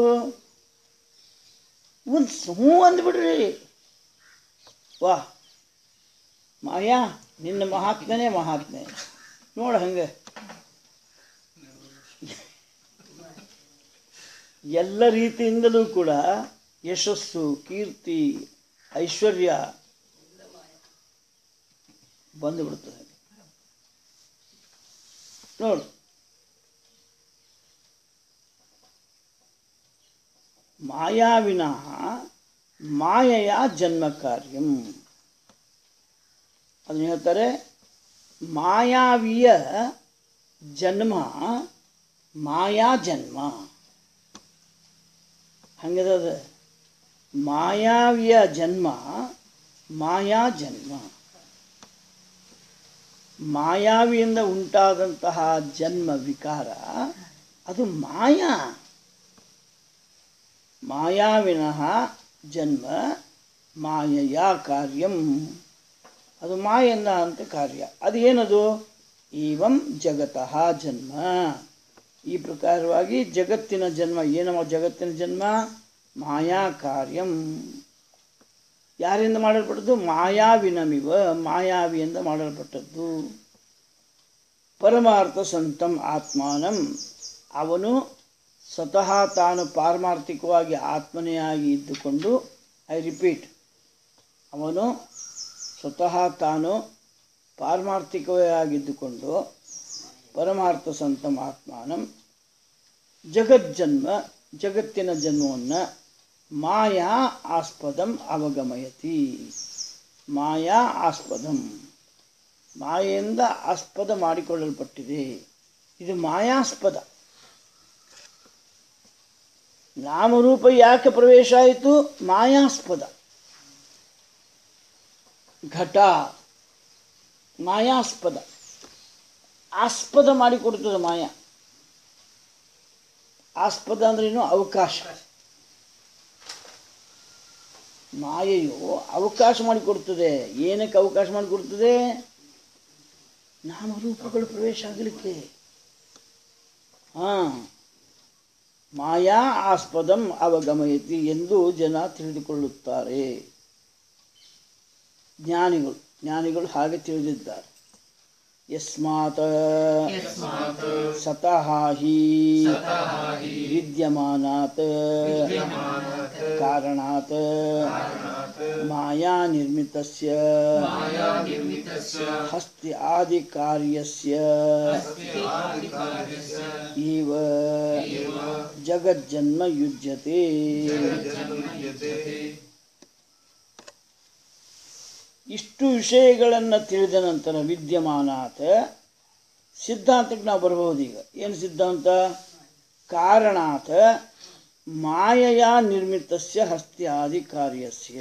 ಒಂದು ಹ್ಞೂ ಅಂದ್ಬಿಡ್ರಿ ವಾ ಮಾಯಾ ನಿನ್ನ ಮಹಾತ್ಮನೇ ಮಹಾತ್ಮೆ ನೋಡ ಹಂಗೆ ಎಲ್ಲ ರೀತಿಯಿಂದಲೂ ಕೂಡ ಯಶಸ್ಸು ಕೀರ್ತಿ ಐಶ್ವರ್ಯ ಬಂದುಬಿಡ್ತದೆ ನೋಡು ಮಾಯಾವಿನಃ ಮಾಯೆಯ ಜನ್ಮ ಕಾರ್ಯಂ ಅದನ್ನ ಹೇಳ್ತಾರೆ ಮಾಯಾವಿಯ ಜನ್ಮ ಮಾಯಾ ಜನ್ಮ ಹಂಗದ ಮಾಯಾವಿಯ ಜನ್ಮ ಮಾಯಾ ಜನ್ಮ ಮಾಯಾವಿಯಿಂದ ಉಂಟಾದಂತಹ ಜನ್ಮ ವಿಕಾರ ಅದು ಮಾಯಾ ಮಾಯಾವಿನಃ ಜನ್ಮ ಮಾಯೆಯ ಕಾರ್ಯಂ ಅದು ಮಾಯೆಂದ ಅಂತ ಕಾರ್ಯ ಅದು ಏನದು ಏವಂ ಜಗತಃ ಜನ್ಮ ಈ ಪ್ರಕಾರವಾಗಿ ಜಗತ್ತಿನ ಜನ್ಮ ಏನವ ಜಗತ್ತಿನ ಜನ್ಮ ಮಾಯಾ ಕಾರ್ಯಂ ಯಾರಿಂದ ಮಾಡಲ್ಪಟ್ಟದ್ದು ಮಾಯಾವಿನಮಿವ ಮಾಯಾವಿಯಿಂದ ಮಾಡಲ್ಪಟ್ಟದ್ದು ಪರಮಾರ್ಥ ಸಂತಂ ಆತ್ಮಾನಂ ಅವನು ಸ್ವತಃ ತಾನು ಪಾರಮಾರ್ಥಿಕವಾಗಿ ಆತ್ಮನೇ ಆಗಿ ಇದ್ದುಕೊಂಡು ಐ ರಿಪೀಟ್ ಅವನು ಸ್ವತಃ ತಾನು ಪಾರಮಾರ್ಥಿಕವೇ ಆಗಿದ್ದುಕೊಂಡು ಪರಮಾರ್ಥ ಸಂತಂ ಆತ್ಮಾನಂ ಜಗಜ್ಜನ್ಮ ಜಗತ್ತಿನ ಜನ್ಮವನ್ನು ಮಾಯಾ ಆಸ್ಪದಂ ಅವಗಮಯತಿ ಮಾಯಾ ಆಸ್ಪದಂ ಮಾಯೆಯಿಂದ ಆಸ್ಪದ ಮಾಡಿಕೊಳ್ಳಲ್ಪಟ್ಟಿದೆ ಇದು ಮಾಯಾಸ್ಪದ ನಾಮರೂಪ ಯಾಕೆ ಪ್ರವೇಶ ಆಯಿತು ಮಾಯಾಸ್ಪದ ಘಟ ಮಾಯಾಸ್ಪದ ಆಸ್ಪದ ಮಾಡಿಕೊಡ್ತದೆ ಮಾಯಾ ಆಸ್ಪದ ಅಂದ್ರೇನು ಅವಕಾಶ ಮಾಯೆಯು ಅವಕಾಶ ಮಾಡಿಕೊಡ್ತದೆ ಏನಕ್ಕೆ ಅವಕಾಶ ಮಾಡಿಕೊಡ್ತದೆ ನಾಮರೂಪಗಳು ಪ್ರವೇಶ ಆಗಲಿಕ್ಕೆ ಹಾಂ ಮಾಯಾ ಆಸ್ಪದಂ ಅವಗಮಯತಿ ಎಂದು ಜನ ತಿಳಿದುಕೊಳ್ಳುತ್ತಾರೆ ಜ್ಞಾನಿಗಳು ಜ್ಞಾನಿಗಳು ಹಾಗೆ ತಿಳಿದಿದ್ದಾರೆ ಯಸ್ಮಾತ್ ಯಸ್ಮಾತ್ ಸತಃ ಹಿ ಸತಃ ಹಿ ವಿದ್ಯಮಾನಾತ್ ವಿದ್ಯಮಾನಾತ್ ಕಾರಣಾತ್ कारणात् ಮಾಯಾ ನಿರ್ಮಿತಸ್ಯ माया निर्मितस्य ಹಸ್ತಿ ಆದಿ ಕಾರ್ಯಸ್ಯ अस्ति आदिकार्यस्य ಇವ एव ಜಗಜ್ಜನ್ಮ ಯುಜ್ಯತೆ जन्मयते ಇಷ್ಟು ವಿಷಯಗಳನ್ನು ತಿಳಿದ ನಂತರ ವಿದ್ಯಮಾನಾತ್ ಸಿದ್ಧಾಂತಕ್ಕೆ ನಾವು ಬರ್ಬೋದು ಈಗ ಏನು ಸಿದ್ಧಾಂತ ಕಾರಣಾತ್ ಮಾಯೆಯ ನಿರ್ಮಿತಸ್ಯ ಹಸ್ತಿ ಆದಿ ಕಾರ್ಯಸ್ಯ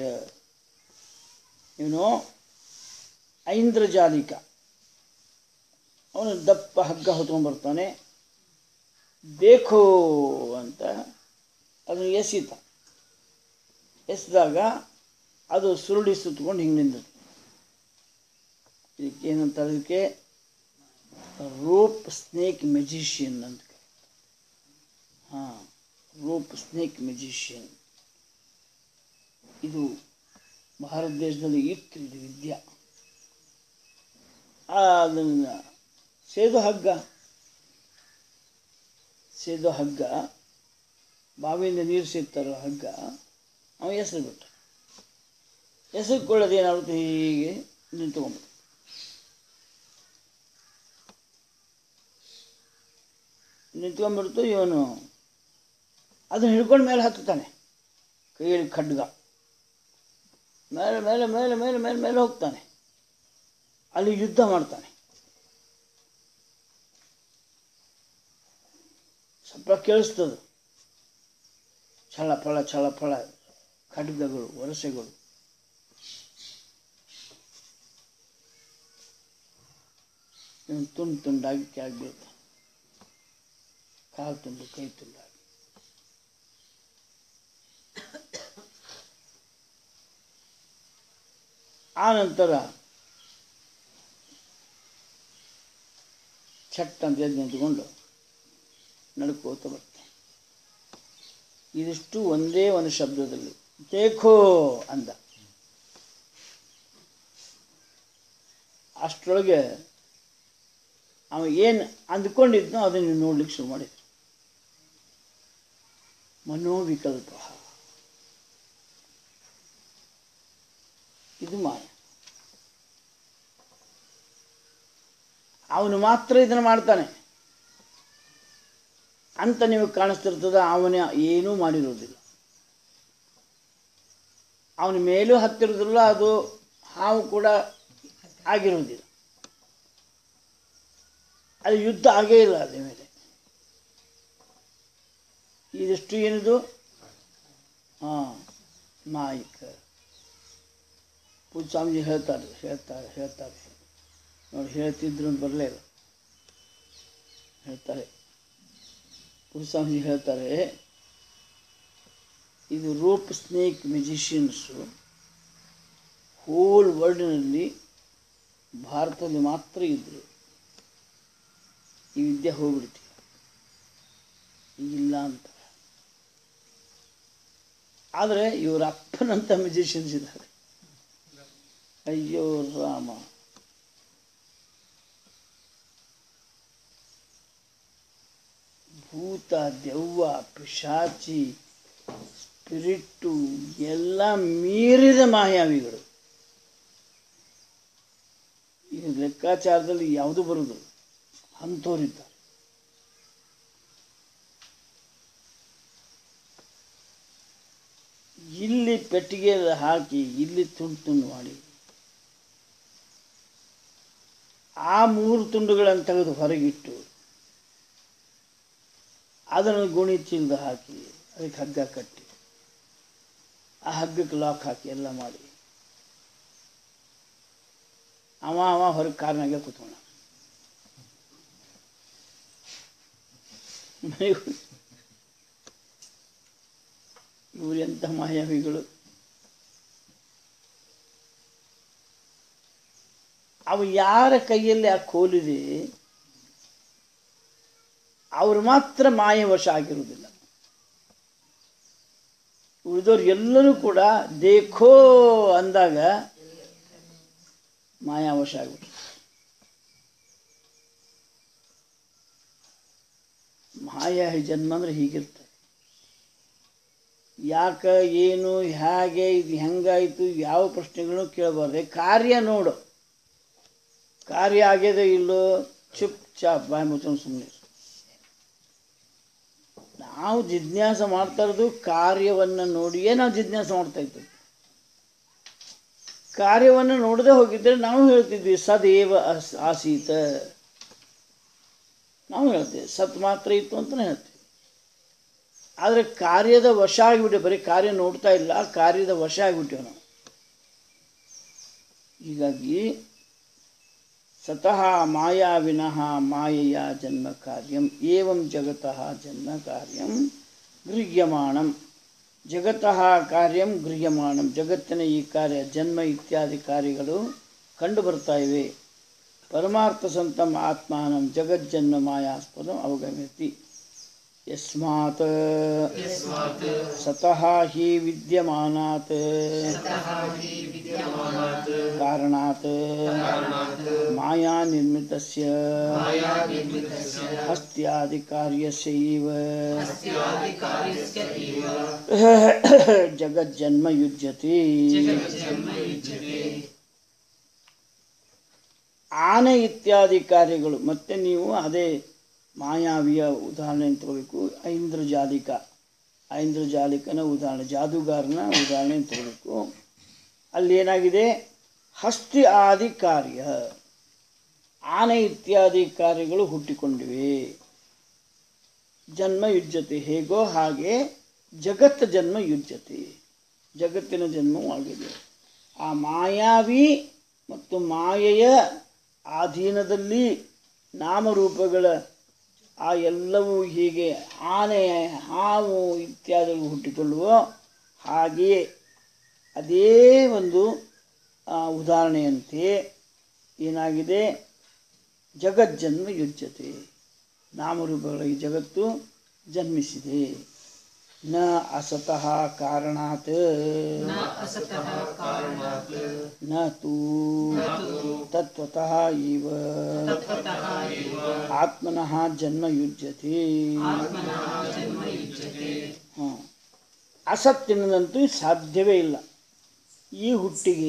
ಇವನು ಐಂದ್ರಜಾಲಿಕ ಅವನು ದಪ್ಪ ಹಗ್ಗ ಹೊತ್ಕೊಂಡ್ಬರ್ತಾನೆ ಬೇಕೋ ಅಂತ ಅದನ್ನು ಎಸಿತ ಎಸ್ದಾಗ ಅದು ಸುರುಳಿ ಸುತ್ಕೊಂಡು ಹಿಂಗೆ ನಿಂತದೆ ಇದಕ್ಕೆ ಏನಂತ ಅದಕ್ಕೆ ರೋಪ್ ಸ್ನೇಕ್ ಮೆಜಿಷಿಯನ್ ಅಂತ ಹಾಂ ರೋಪ್ ಸ್ನೇಕ್ ಮೆಜಿಷಿಯನ್ ಇದು ಭಾರತ ದೇಶದಲ್ಲಿ ಇತ್ತು ಇದು ವಿದ್ಯಾ ಅದನ್ನು ಸೇದು ಹಗ್ಗ ಸೇದು ಹಗ್ಗ ಬಾವಿಯಿಂದ ನೀರು ಸೇದ್ತಾರೋ ಹಗ್ಗ ಅವ ಹೆಸರು ಬಿಟ್ಟ ಹೆಸರು ಕೊಳ್ಳೋದು ಏನಾಗುತ್ತೆ ಹೀಗೆ ನಿಂತ್ಕೊಂಡ್ಬಿಟ್ಟು ನಿಂತ್ಕೊಂಡ್ಬಿಡ್ತು ಇವನು ಅದನ್ನ ಹಿಡ್ಕೊಂಡು ಮೇಲೆ ಹತ್ತುತ್ತಾನೆ ಕೈಯಲ್ಲಿ ಖಡ್ಗ ಮೇಲೆ ಮೇಲೆ ಮೇಲೆ ಮೇಲೆ ಮೇಲೆ ಮೇಲೆ ಹೋಗ್ತಾನೆ ಅಲ್ಲಿ ಯುದ್ಧ ಮಾಡ್ತಾನೆ ಸ್ವಲ್ಪ ಕೇಳಿಸ್ತದೆ ಛಳ ಫಳ ಛಳ ಫಳ ಖಡ್ಗಗಳು ವರಸೆಗಳು ಇವನು ತುಂಡು ತುಂಡಾಗಿ ಕೆಳಗೆ ಬೀಳ್ತಾನೆ ಕಾಲು ತುಂಡು ಕೈ ತುಂಡಾಗಿ ಆ ನಂತರ ಚಟ್ ಅಂತ ಎದ್ದು ನಿಂತ್ಕೊಂಡು ನಡ್ಕೋತ ಬರ್ತಾನೆ ಇದಿಷ್ಟು ಒಂದೇ ಒಂದು ಶಬ್ದದಲ್ಲಿ ದೇಖೋ ಅಂದ ಅಷ್ಟರೊಳಗೆ ಅವ ಏನು ಅಂದ್ಕೊಂಡಿದ್ನೋ ಅದನ್ನು ನೋಡ್ಲಿಕ್ಕೆ ಶುರು ಮಾಡಿದ್ರು ಮನೋವಿಕಲ್ಪ ಇದು ಮಾಯ ಅವನು ಮಾತ್ರ ಇದನ್ನು ಮಾಡ್ತಾನೆ ಅಂತ ನಿಮಗೆ ಕಾಣಿಸ್ತಿರ್ತದ ಅವನ ಏನೂ ಮಾಡಿರೋದಿಲ್ಲ ಅವನ ಮೇಲೂ ಹತ್ತಿರೋದಿಲ್ಲ ಅದು ಹಾವು ಕೂಡ ಆಗಿರೋದಿಲ್ಲ ಅದು ಯುದ್ಧ ಆಗೇ ಇಲ್ಲ ಅದ್ರ ಮೇಲೆ ಇದಿಷ್ಟು ಏನಿದು ಹಾಂ ಮಾಯಿಕ ಪೂಜ ಸ್ವಾಮೀಜಿ ಹೇಳ್ತಾರೆ ಹೇಳ್ತಾರೆ ಹೇಳ್ತಾರೆ ನೋಡಿ ಹೇಳ್ತಿದ್ರು ಅಂತ ಬರಲೇ ಇಲ್ಲ ಹೇಳ್ತಾರೆ ಪೂಜ ಸ್ವಾಮೀಜಿ ಹೇಳ್ತಾರೆ ಇದು ರೂಪ್ ಸ್ನೇಕ್ ಮ್ಯೂಸಿಷಿಯನ್ಸು ಹೋಲ್ ವರ್ಲ್ಡ್ನಲ್ಲಿ ಭಾರತದಲ್ಲಿ ಮಾತ್ರ ಇದ್ದರು ಈ ವಿದ್ಯೆ ಹೋಗ್ಬಿಡ್ತೀವಿ ಈಗಿಲ್ಲ ಅಂತ ಆದರೆ ಇವರ ಅಪ್ಪನಂಥ ಮ್ಯೂಸಿಷಿಯನ್ಸ್ ಇದ್ದಾರೆ ಅಯ್ಯೋ ರಾಮ ಭೂತ ದೆವ್ವ ಪಿಶಾಚಿ ಸ್ಪಿರಿಟ್ಟು ಎಲ್ಲ ಮೀರಿದ ಮಾಯಾವಿಗಳು ಈಗ ಲೆಕ್ಕಾಚಾರದಲ್ಲಿ ಯಾವುದು ಬರುವುದು ಅಂಥವ್ರಿದ್ದಾರೆ ಇಲ್ಲಿ ಪೆಟ್ಟಿಗೆ ಹಾಕಿ ಇಲ್ಲಿ ತುಂಡು ತುಂಡು ಮಾಡಿ ಆ ಮೂರು ತುಂಡುಗಳನ್ನು ತೆಗೆದು ಹೊರಗಿಟ್ಟು ಅದನ್ನು ಗುಣಿ ಚೀಲದ ಹಾಕಿ ಅದಕ್ಕೆ ಹಗ್ಗ ಕಟ್ಟಿ ಆ ಹಗ್ಗಕ್ಕೆ ಲಾಕ್ ಹಾಕಿ ಎಲ್ಲ ಮಾಡಿ ಅವ ಅವ ಹೊರಗೆ ಕಾರ್ನಾಗೆ ಕೂತ್ಕೊಂಡ ಇವರು ಎಂಥ ಮಾಯಾವಿಗಳು ಅವು ಯಾರ ಕೈಯಲ್ಲಿ ಆ ಕೋಲಿದೆ ಅವರು ಮಾತ್ರ ಮಾಯವಶ ಆಗಿರುವುದಿಲ್ಲ ಉಳಿದವ್ರು ಎಲ್ಲರೂ ಕೂಡ ದೇಖೋ ಅಂದಾಗ ಮಾಯಾವಶ ಆಗ್ಬಿಟ್ರು ಮಾಯಾ ಜನ್ಮ ಅಂದ್ರೆ ಹೀಗಿರ್ತದೆ ಯಾಕೆ ಏನು ಹೇಗೆ ಇದು ಹೆಂಗಾಯಿತು ಯಾವ ಪ್ರಶ್ನೆಗಳನ್ನು ಕೇಳಬಾರ್ದು ಕಾರ್ಯ ನೋಡು ಕಾರ್ಯ ಆಗ್ಯದ ಇಲ್ಲೋ ಚುಪ್ ಚಾಪ್ ಬಾಯಿ ಮುಚ್ಕೊಂಡು ಸುಮ್ಮನೆ ನಾವು ಜಿಜ್ಞಾಸ ಮಾಡ್ತಾ ಇರೋದು ಕಾರ್ಯವನ್ನು ನೋಡಿಯೇ ನಾವು ಜಿಜ್ಞಾಸ ಮಾಡ್ತಾ ಇದ್ದೀವಿ ಕಾರ್ಯವನ್ನು ನೋಡದೆ ಹೋಗಿದ್ದರೆ ನಾವು ಹೇಳ್ತಿದ್ವಿ ಸದೇವ ಅಸ್ ಆಸೀತ ನಾವು ಹೇಳ್ತೇವೆ ಸತ್ ಮಾತ್ರ ಇತ್ತು ಅಂತಲೇ ಹೇಳ್ತೀವಿ ಆದರೆ ಕಾರ್ಯದ ವಶ ಆಗಿಬಿಟ್ಟೆ ಬರೀ ಕಾರ್ಯ ನೋಡ್ತಾ ಇಲ್ಲ ಕಾರ್ಯದ ವಶ ಆಗಿಬಿಟ್ಟೇವೆ ನಾವು ಹೀಗಾಗಿ ಸತಃ ಮಾಯಾವಿನಃ ಮಾಯೆಯ ಜನ್ಮ ಕಾರ್ಯಂ ಏವಂ ಜಗತಃ ಜನ್ಮ ಕಾರ್ಯಂ ಗೃಹ್ಯಮಾಣಂ ಜಗತಃ ಕಾರ್ಯಂ ಗೃಹ್ಯಮಾಣಂ ಜಗತ್ತಿನ ಈ ಕಾರ್ಯ ಜನ್ಮ ಇತ್ಯಾದಿ ಕಾರ್ಯಗಳು ಕಂಡು ಬರ್ತಾ ಇವೆ ಪರಮಾರ್ಥ ಸಂತಂ ಆತ್ಮಾನಂ ಜಗಜ್ಜನ್ಮ ಮಾಯಾಸ್ಪದಂ ಅವಗಮ್ಯತಿ ಯಸ್ಮಾತ್ ಸತಃ ಹಿ ವಿದ್ಯಮಾನಾತ್ कारणात् माया निर्मितस्य हस्त्यादिकार्यस्यैव जगज्जन्म युज्यते ಆನೆ ಇತ್ಯಾದಿ ಕಾರ್ಯಗಳು ಮತ್ತೆ ನೀವು ಅದೇ ಮಾಯಾವಿಯ ಉದಾಹರಣೆ ತಗೋಬೇಕು ಐಂದ್ರಜಾಲಿಕ ಐಂದ್ರಜಾಲಿಕನ ಉದಾಹರಣೆ ಜಾದೂಗಾರನ ಉದಾಹರಣೆ ತಗೋಬೇಕು ಅಲ್ಲಿ ಏನಾಗಿದೆ ಹಸ್ತಿ ಆದಿ ಕಾರ್ಯ ಆನೆ ಇತ್ಯಾದಿ ಕಾರ್ಯಗಳು ಹುಟ್ಟಿಕೊಂಡಿವೆ ಜನ್ಮ ಯುಜ್ಯತೆ ಹೇಗೋ ಹಾಗೆ ಜಗತ್ ಜನ್ಮ ಯುಜ್ಯತೆ ಜಗತ್ತಿನ ಜನ್ಮವೂ ಆಗಿದೆ ಆ ಮಾಯಾವಿ ಮತ್ತು ಮಾಯೆಯ ಅಧೀನದಲ್ಲಿ ನಾಮರೂಪಗಳ ಆ ಎಲ್ಲವೂ ಹೀಗೆ ಆನೆ ಹಾವು ಇತ್ಯಾದಿಗಳು ಹುಟ್ಟಿಕೊಳ್ಳುವ ಹಾಗೆಯೇ ಅದೇ ಒಂದು ಆ, ಉದಾಹರಣೆಯಂತೆ ಏನಾಗಿದೆ ಜಗಜ್ಜನ್ಮ ಯುಜ್ಯತೆ ನಾಮರೂಪಗಳ ಈ ಜಗತ್ತು ಜನ್ಮಿಸಿದೆ ನ ಅಸತಃ ಕಾರಣಾತ್ ನ ತು ತತ್ವತಃ ಇವ ಆತ್ಮನಃ ಜನ್ಮ ಯುಜ್ಯತೆ ಹ. ಅಸತ್ತಿನದಂತೂ ಸಾಧ್ಯವೇ ಇಲ್ಲ ಈ ಹುಟ್ಟಿಗೆ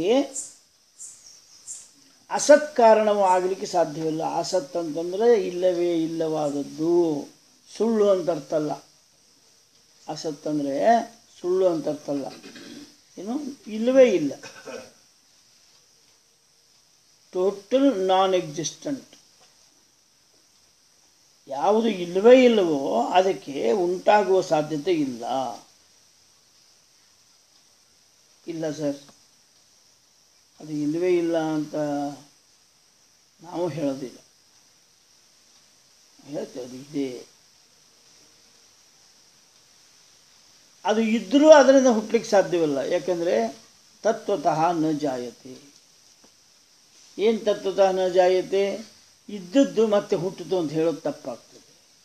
ಅಸತ್ ಕಾರಣವು ಆಗಲಿಕ್ಕೆ ಸಾಧ್ಯವಿಲ್ಲ ಅಸತ್ ಅಂತಂದರೆ ಇಲ್ಲವೇ ಇಲ್ಲವಾದದ್ದು ಸುಳ್ಳು ಅಂತ ಅರ್ಥ ಅಲ್ಲ ಅಸತ್ ಅಂದರೆ ಸುಳ್ಳು ಅಂತ ಅರ್ಥ ಅಲ್ಲ ಏನು ಇಲ್ಲವೇ ಇಲ್ಲ ಟೋಟಲ್ ನಾನ್ ಎಕ್ಸಿಸ್ಟೆಂಟ್ ಯಾವುದು ಇಲ್ಲವೇ ಇಲ್ಲವೋ ಅದಕ್ಕೆ ಉಂಟಾಗುವ ಸಾಧ್ಯತೆ ಇಲ್ಲ ಇಲ್ಲ ಸರ್ ಅದು ಇಲ್ಲವೇ ಇಲ್ಲ ಅಂತ ನಾವು ಹೇಳೋದಿಲ್ಲ ಹೇಳ್ತೇವೆ ಅದು ಇದೆ ಅದು ಇದ್ದರೂ ಅದರಿಂದ ಹುಟ್ಟಲಿಕ್ಕೆ ಸಾಧ್ಯವಿಲ್ಲ ಯಾಕಂದರೆ ತತ್ವತಃ ನ ಜಾಯತೆ ಏನು ತತ್ವತಃ ನ ಜಾಯತೆ ಇದ್ದದ್ದು ಮತ್ತೆ ಹುಟ್ಟಿತು ಅಂತ ಹೇಳೋದು ತಪ್ಪಾಗ್ತದೆ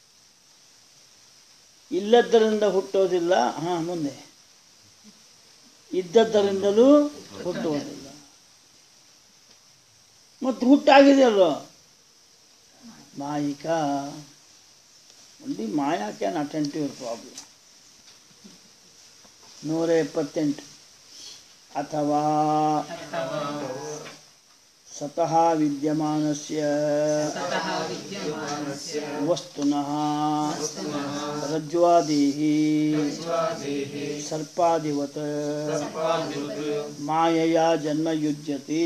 ಇಲ್ಲದರಿಂದ ಹುಟ್ಟೋದಿಲ್ಲ ಹಾಂ ಮುಂದೆ ಇದ್ದದ್ದರಿಂದಲೂ ಹುಟ್ಟುವುದಿಲ್ಲ ಮತ್ತು ಹುಟ್ಟಾಗಿದೆಯಲ್ವ ಮಾಯಿಕ only ಮಾಯಾ can attend to your problem ನೂರ ಎಪ್ಪತ್ತೆಂಟು ಅಥವಾ ಸತಃ ವಿದ್ಯಮಾನಸ್ಯ ವಸ್ತುನಃ ರಜ್ವಾದೇಃ ಸರ್ಪಾದಿವತ್ ಮಾಯಯಾ ಜನ್ಮ ಯುಜ್ಯತೆ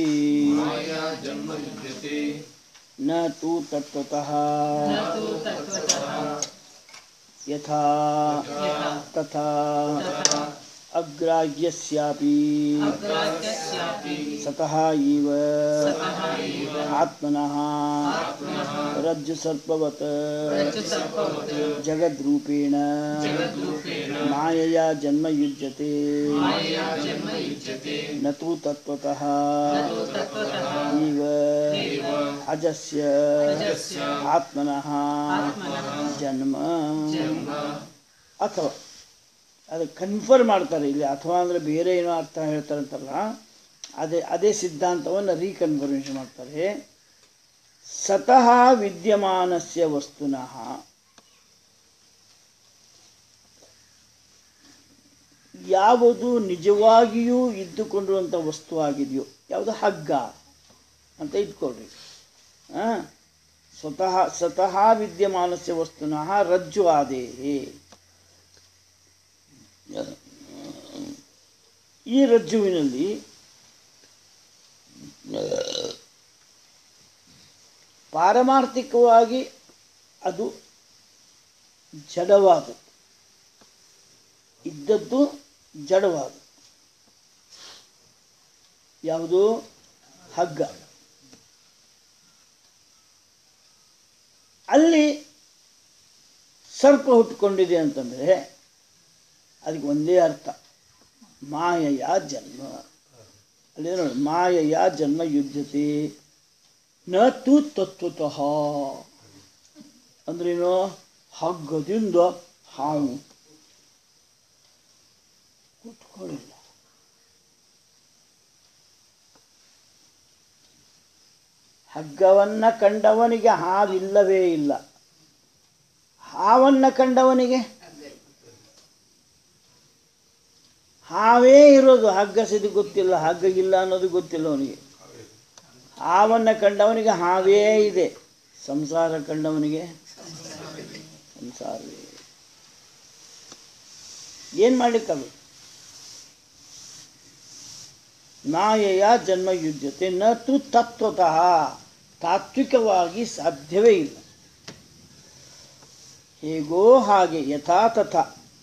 ನ ತು ತತ್ವತಃ ಯಥಾ ತಥಾ ಅಗ್ರಾಹ್ಯಸ್ಯಾಪಿ ಸತಃ ಇವ ಆತ್ಮನಃ ರಜ್ಜು ಸರ್ಪವತ್ ಜಗದ್ರೂಪೇಣ ಮಾಯಯಾ ಜನ್ಮ ಯುಜ್ಯತೆ ನ ತು ತತ್ವತಃ ಇವ ಅಜಸ್ಯ ಆತ್ಮನಃ ಜನ್ಮ ಅಥವಾ ಅದು ಕನ್ಫರ್ಮ್ ಮಾಡ್ತಾರೆ ಇಲ್ಲಿ ಅಥವಾ ಅಂದರೆ ಬೇರೆ ಏನೋ ಅರ್ಥ ಹೇಳ್ತಾರಂತಲ್ಲ ಅದೇ ಅದೇ ಸಿದ್ಧಾಂತವನ್ನು ರೀಕನ್ಫರ್ಮೇಷನ್ ಮಾಡ್ತಾರೆ ಸತಃ ವಿದ್ಯಮಾನಸ್ಯ ವಸ್ತುನಃ ಯಾವುದು ನಿಜವಾಗಿಯೂ ಇದ್ದುಕೊಂಡಿರುವಂಥ ವಸ್ತು ಆಗಿದೆಯೋ ಯಾವುದು ಹಗ್ಗ ಅಂತ ಇಟ್ಕೊಳ್ರಿ ಆ? ಸ್ವತಃ ಸ್ವತಃ ವಿದ್ಯಮಾನಸ್ಯ ವಸ್ತುನಃ ರಜ್ಜು ಆದೇಹೇ ಈ ರಜ್ಜುವಿನಲ್ಲಿ ಪಾರಮಾರ್ಥಿಕವಾಗಿ ಅದು ಜಡವಾದದ್ದು ಇದ್ದದ್ದು ಜಡವಾದದ್ದು ಯಾವುದು ಹಗ್ಗ ಅಲ್ಲಿ ಸರ್ಪ ಹುಟ್ಟುಕೊಂಡಿದೆ ಅಂತಂದರೆ ಅದಕ್ಕೆ ಒಂದೇ ಅರ್ಥ ಮಾಯೆಯ ಜನ್ಮ ಅಲ್ಲಿ ನೋಡಿ ಮಾಯೆಯ ಜನ್ಮ ಯುದ್ಧತೆ ನ ತು ತತ್ವತಃ ಅಂದ್ರೇನು ಹಗ್ಗದಿಂದ ಹಾವು ಹುಟ್ಕೊಳ್ಳಿಲ್ಲ ಹಗ್ಗವನ್ನ ಕಂಡವನಿಗೆ ಹಾವಿಲ್ಲವೇ ಇಲ್ಲ ಹಾವನ್ನ ಕಂಡವನಿಗೆ ಹಾವೇ ಇರೋದು ಹಗ್ಗ ಸಿದು ಗೊತ್ತಿಲ್ಲ ಹಗ್ಗ ಇಲ್ಲ ಅನ್ನೋದು ಗೊತ್ತಿಲ್ಲ ಅವನಿಗೆ ಹಾವನ್ನ ಕಂಡವನಿಗೆ ಹಾವೇ ಇದೆ ಸಂಸಾರ ಕಂಡವನಿಗೆ ಸಂಸಾರವೇ ಏನು ಮಾಡ್ಲಿಕ್ಕದು ನಾಯೆಯ ಜನ್ಮ ಯುದ್ಧತೆ ನ ತು ತತ್ವತಃ ತಾತ್ವಿಕವಾಗಿ ಸಾಧ್ಯವೇ ಇಲ್ಲ ಹೇಗೋ ಹಾಗೆ ಯಥಾ ತಥಾ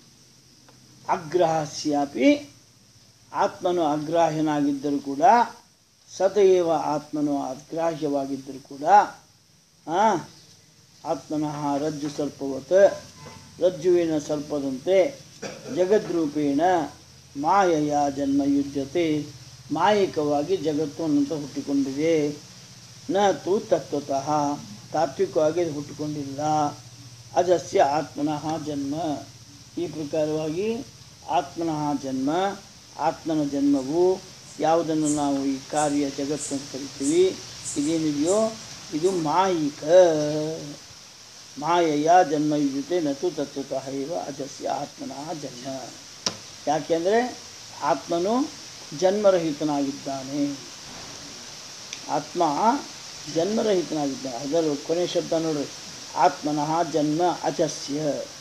ಅಗ್ರಹಸ್ಯಾಪಿ ಆತ್ಮನು ಅಗ್ರಾಹ್ಯನಾಗಿದ್ದರೂ ಕೂಡ ಸತಯೇವ ಆತ್ಮನು ಅಗ್ರಾಹ್ಯವಾಗಿದ್ದರೂ ಕೂಡ ಆ, ಆತ್ಮನಃ ರಜ್ಜು ಸರ್ಪವತ್ ರಜ್ಜುವಿನ ಸರ್ಪದಂತೆ ಜಗದ್ರೂಪೇಣ ಮಾಯೆಯ ಜನ್ಮ ಯುಜ್ಯತೆ ಮಾಯಿಕವಾಗಿ ಜಗತ್ತು ಅನ್ನಂತ ಹುಟ್ಟಿಕೊಂಡಿದೆ ನ ತು ತತ್ವತಃ ತಾತ್ವಿಕವಾಗಿ ಅದು ಹುಟ್ಟಿಕೊಂಡಿಲ್ಲ ಅಜಸ್ಯ ಆತ್ಮನಃ ಜನ್ಮ ಈ ಪ್ರಕಾರವಾಗಿ ಆತ್ಮನಃ ಜನ್ಮ ಆತ್ಮನ ಜನ್ಮವು ಯಾವುದನ್ನು ನಾವು ಈ ಕಾರ್ಯ ಜಗತ್ತು ಅಂತ ಕರಿತೀವಿ ಇದೇನಿದೆಯೋ ಇದು ಮಾಯಿಕ ಮಾಯೆಯ ಜನ್ಮ ಯುಜತೆ ನತು ತತ್ವತಃ ಇವ ಅಜಸ್ಯ ಆತ್ಮನಃ ಜನ್ಮ ಯಾಕೆಂದರೆ ಆತ್ಮನು ಜನ್ಮರಹಿತನಾಗಿದ್ದಾನೆ ಆತ್ಮ ಜನ್ಮರಹಿತನಾಗಿದ್ದಾನೆ ಅದರ ಕೊನೆ ಶಬ್ದ ನೋಡ್ರಿ ಆತ್ಮನಃ ಜನ್ಮ ಅಜಸ್ಯ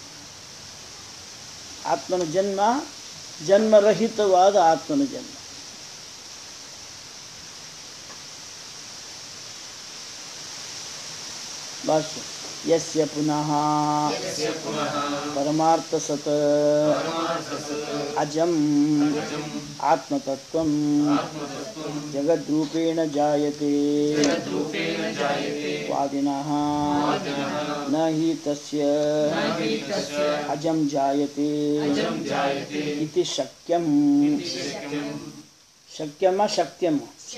ಆತ್ಮನ ಜನ್ಮ ಜನ್ಮರಹಿತವಾದ ಆತ್ಮನ ಜನ್ಮ ಭಾಷ್ಯ ಯಸ್ಯ ಪುನಃ यस्य पुनः ಪರಮಾರ್ಥ ಸತ್ परमार्थसत् ಅಜಂ ಆತ್ಮತತ್ವಂ आत्मतत्त्वं ಜಗದ್ರೂಪೇಣ ಜಾಯತೆ जगद्रूपेण जायते ವಾದಿನಃ ನ ಹಿ ತಸ್ಯ हि तस्य ಅಜಂ ಜಾಯತೆ अजं जायते ಇತಿ ಶಕ್ಯಂ इति शक्यम् ಶಕ್ಯಮ ಶಕ್ಯಂ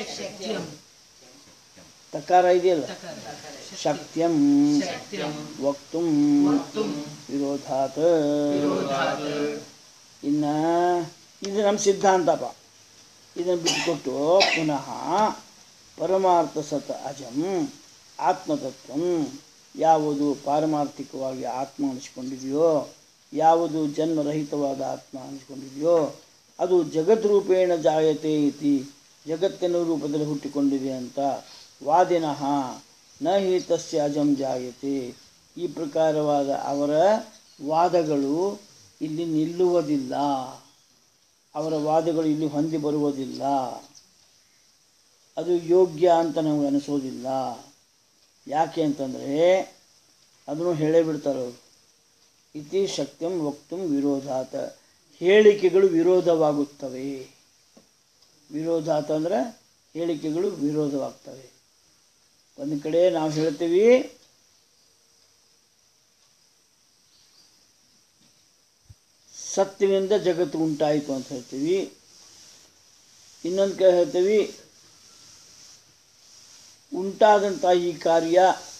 ತಕಾರ ಇದೆಯಲ್ಲ ಶಕ್ಯಂ सत्यं ವಕ್ತುಂ वक्तुं ವಿರೋಧಾತ್ विरोधात् ಇನ್ನ ಇದು ನಮ್ಮ ಸಿದ್ಧಾಂತಪ್ಪ ಇದನ್ನು ಬಿಟ್ಟುಕೊಟ್ಟು ಪುನಃ ಪರಮಾರ್ಥ ಸತ್ ಅಜಂ ಆತ್ಮತತ್ವಂ ಯಾವುದು ಪಾರಮಾರ್ಥಿಕವಾಗಿ ಆತ್ಮ ಅನಿಸ್ಕೊಂಡಿದೆಯೋ ಯಾವುದು ಜನ್ಮರಹಿತವಾದ ಆತ್ಮ ಅನಿಸ್ಕೊಂಡಿದೆಯೋ ಅದು ಜಗದ್ರೂಪೇಣ ಜಾಯತೆ ಇತಿ ಜಗತ್ತಿನ ರೂಪದಲ್ಲಿ ಹುಟ್ಟಿಕೊಂಡಿದೆ ಅಂತ ವಾದಿನಃ ನ ಹಿ ತಸ್ಯ ಅಜಂ ಜಾಯತೆ ಈ ಪ್ರಕಾರವಾದ ಅವರ ವಾದಗಳು ಇಲ್ಲಿ ನಿಲ್ಲುವುದಿಲ್ಲ ಅವರ ವಾದಗಳು ಇಲ್ಲಿ ಹೊಂದಿ ಬರುವುದಿಲ್ಲ ಅದು ಯೋಗ್ಯ ಅಂತ ನಮಗೆ ಅನಿಸೋದಿಲ್ಲ ಯಾಕೆ ಅಂತಂದರೆ ಅದನ್ನು ಹೇಳೇ ಬಿಡ್ತಾರೆ ಅವರು ಇತಿ ಶಕ್ತಿಂ ವಕ್ತುಂ ವಿರೋಧಾತ ಹೇಳಿಕೆಗಳು ವಿರೋಧವಾಗುತ್ತವೆ ವಿರೋಧಾತ ಅಂದರೆ ಹೇಳಿಕೆಗಳು ವಿರೋಧವಾಗ್ತವೆ ಒಂದು ಕಡೆ ನಾವು ಹೇಳ್ತೀವಿ ಸತ್ತಿನಿಂದ ಜಗತ್ತು ಉಂಟಾಯಿತು ಅಂತ ಹೇಳ್ತೀವಿ ಇನ್ನೊಂದು ಕಡೆ ಹೇಳ್ತೀವಿ ಉಂಟಾದಂಥ ಈ ಕಾರ್ಯ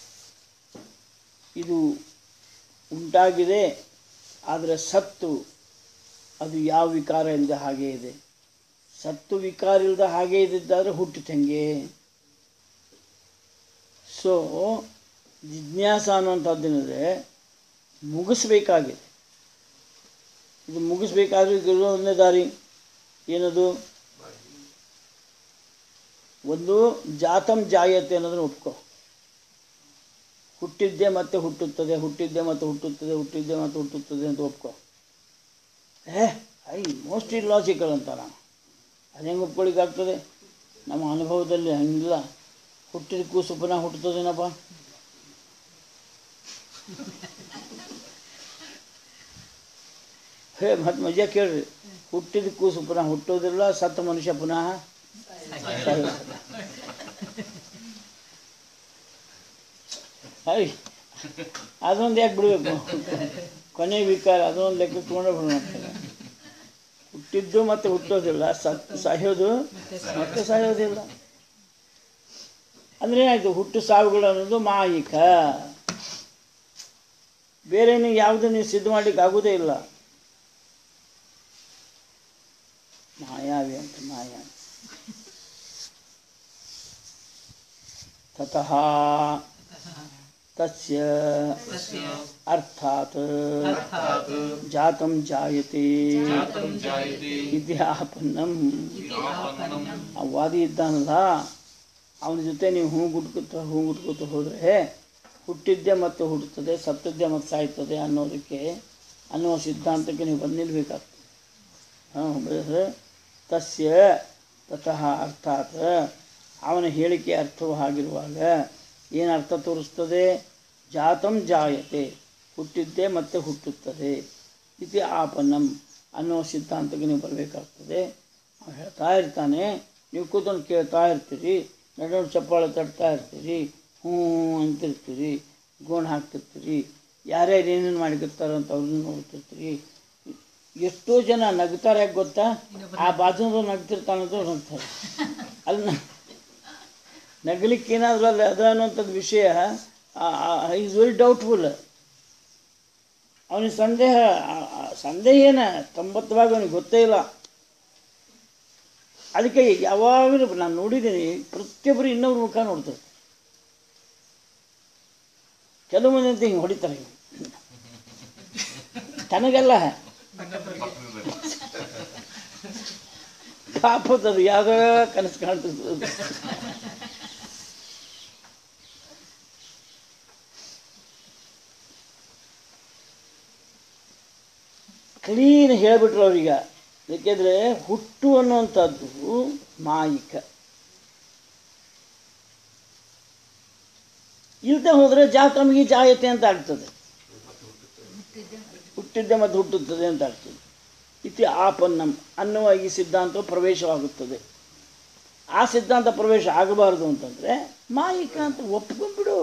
ಇದು ಉಂಟಾಗಿದೆ ಆದರೆ ಸತ್ತು ಅದು ಯಾವ ವಿಕಾರ ಇಲ್ಲದೆ ಹಾಗೆ ಇದೆ ಸತ್ತು ವಿಕಾರ ಇಲ್ಲದೆ ಹಾಗೆ ಇದ್ದಿದ್ದಾದ್ರೆ ಹುಟ್ಟಿತು ಹೆಂಗೆ ಸೊ ಜಿಜ್ಞಾಸ ಅನ್ನುವಂಥದ್ದೇನಿದೆ ಮುಗಿಸ್ಬೇಕಾಗಿದೆ ಇದು ಮುಗಿಸ್ಬೇಕಾದ್ರೆ ಈಗ ಇರೋ ಒಂದೇ ದಾರಿ ಏನದು ಒಂದು ಜಾತಂ ಜಾಯತೆ ಅನ್ನೋದನ್ನ ಒಪ್ಕೊ ಹುಟ್ಟಿದ್ದೆ ಮತ್ತೆ ಹುಟ್ಟುತ್ತದೆ ಹುಟ್ಟಿದ್ದೆ ಮತ್ತೆ ಹುಟ್ಟುತ್ತದೆ ಹುಟ್ಟಿದ್ದೆ ಮತ್ತೆ ಹುಟ್ಟುತ್ತದೆ ಅಂತ ಒಪ್ಕೊ ಏ ಐ ಮೋಸ್ಟ್ ಇಲ್ಲಾಜಿಕಲ್ ಅಂತ ನಾನು ಅದು ಹೆಂಗೆ ಒಪ್ಕೊಳ್ಳಿಕ್ಕಾಗ್ತದೆ ನಮ್ಮ ಅನುಭವದಲ್ಲಿ ಹಂಗಿಲ್ಲ ಹುಟ್ಟಿದ ಕೂಸು ಪುನಃ ಹುಟ್ಟುತ್ತದೇನಪ್ಪ ಹೇ ಮತ್ತೆ ಮಜಾ ಕೇಳ್ರಿ ಹುಟ್ಟಿದ ಕೂಸು ಪುನಃ ಹುಟ್ಟೋದಿಲ್ಲ ಸತ್ತ ಮನುಷ್ಯ ಪುನಃ ಸಾಯೋದಿಲ್ಲ. ಹೈ ಅದೊಂದು ಯಾಕೆ ಬಿಡಬೇಕು ಕೊನೆ ವಿಕಾರ ಅದೊಂದು ಲೆಕ್ಕ ತೊಗೊಂಡೆ ಬಿಡೋಣ ಹುಟ್ಟಿದ್ದು ಮತ್ತೆ ಹುಟ್ಟೋದಿಲ್ಲ ಸತ್ ಸಾಯೋದು ಮತ್ತೆ ಸಾಯೋದಿಲ್ಲ ಅಂದ್ರೆ ಏನಾಯ್ತು ಹುಟ್ಟು ಸಾವುಗಳು ಅನ್ನೋದು ಮಾಯಿಕ ಬೇರೆ ನೀವು ಯಾವುದೂ ನೀವು ಸಿದ್ಧ ಮಾಡ್ಲಿಕ್ಕೆ ಆಗೋದೇ ಇಲ್ಲ ಮಾಯಾವಿ ಅಂತ ಮಾಯಾ ತತಃ ತಸ್ಯ ಅರ್ಥಾತ್ ಜಾತಂ ಜಾಯತೆ जातं जायते ಇತಿ ಆಪನ್ನಂ आपन्नं ಆ ವಾದಿ ಇದ್ದಾನಲ್ಲ ಅವನ ಜೊತೆ ನೀವು ಹೂ ಗುಟ್ಕೊತ ಹೂ ಗುಟ್ಕೊತ ಹೋದರೆ ಹುಟ್ಟಿದ್ದೆ ಮತ್ತು ಹುಟ್ಟುತ್ತದೆ ಸತ್ತದ್ದೆ ಮತ್ತು ಸಾಯ್ತದೆ ಅನ್ನೋದಕ್ಕೆ ಅನ್ನುವ ಸಿದ್ಧಾಂತಕ್ಕೆ ನೀವು ಬಂದು ನಿಲ್ಬೇಕಾಗ್ತದೆ ಹಾಂ ಬೆಳೆದ್ರೆ ತಸ್ಯ ತತಃ ಅರ್ಥಾತ್ ಅವನ ಹೇಳಿಕೆ ಅರ್ಥವು ಹಾಗಿರುವಾಗ ಏನು ಅರ್ಥ ತೋರಿಸ್ತದೆ ಜಾತಂ ಜಾಯತೆ ಹುಟ್ಟಿದ್ದೆ ಮತ್ತೆ ಹುಟ್ಟುತ್ತದೆ ಇತಿ ಆಪನ್ನಂ ಅನ್ನೋ ಸಿದ್ಧಾಂತಕ್ಕೆ ನೀವು ಬರಬೇಕಾಗ್ತದೆ ಅವ್ನು ಹೇಳ್ತಾ ಇರ್ತಾನೆ ನೀವು ಕೂತ್ಕೊಂಡು ಕೇಳ್ತಾ ಇರ್ತೀರಿ ನಡು ಚಪ್ಪಾಳೆ ತಟ್ತಾ ಇರ್ತೀರಿ ಹ್ಞೂ ಅಂತಿರ್ತೀರಿ ಗೋಣ್ ಹಾಕ್ತಿರ್ತೀರಿ ಯಾರ್ಯಾರು ಏನೇನು ಮಾಡಿರ್ತಾರೋ ಅಂತ ಅವ್ರನ್ನ ನೋಡ್ತಿರ್ತೀರಿ ಎಷ್ಟೋ ಜನ ನಗ್ತಾರೆ ಯಾಕೆ ಗೊತ್ತಾ ಆ ಬಾಜು ನಗ್ತಿರ್ತಾನಂತ ನಗ್ತಾರೆ ಅಲ್ಲಿ ನ- ನಗಲಿಕ್ಕೆ ಏನಾದರೂ ಅಲ್ಲಿ ಅದ ಅನ್ನೋಂಥದ್ದು ವಿಷಯ ಈಸ್ ವೆರಿ ಡೌಟ್ಫುಲ್ ಅವನಿಗೆ ಸಂದೇಹ ಆ- ಆ ಸಂದೇಹ ಏನ ತೊಂಬತ್ತು ಭಾಗ ಅವನಿಗೆ ಗೊತ್ತೇ ಇಲ್ಲ ಅದಕ್ಕೆ ಯಾವಾಗಲೂ ನಾನು ನೋಡಿದ್ದೀನಿ ಪ್ರತಿಯೊಬ್ಬರು ಇನ್ನೊಬ್ರ ಮುಖ ನೋಡ್ತಾರೆ ಕೆಲವು ಮಂದಿ ಅಂತ ಹಿಂಗೆ ಹೊಡಿತಾರೆ ಹಿಂಗೆ ತನಗೆಲ್ಲ ಪಾಪದದು ಯಾವುದೋ ಕನಸು ಕಾಣ್ತದೆ ಕ್ಲೀನ್ ಹೇಳಿಬಿಟ್ರು ಅವ್ರೀಗ ಏಕೆಂದರೆ ಹುಟ್ಟು ಅನ್ನುವಂಥದ್ದು ಮಾಯಿಕ ಇಲ್ದೆ ಹೋದರೆ ಜಾತಮಿಗೆ ಜಾಯತೆ ಅಂತ ಆಗ್ತದೆ ಹುಟ್ಟಿದ್ದೆ ಮತ್ತು ಹುಟ್ಟುತ್ತದೆ ಅಂತ ಆಗ್ತದೆ ಇತಿ ಆಪನ್ನಂ ಅನ್ನುವ ಈ ಸಿದ್ಧಾಂತ ಪ್ರವೇಶವಾಗುತ್ತದೆ ಆ ಸಿದ್ಧಾಂತ ಪ್ರವೇಶ ಆಗಬಾರದು ಅಂತಂದರೆ ಮಾಯಿಕ ಅಂತ ಒಪ್ಕೊಂಡ್ಬಿಡು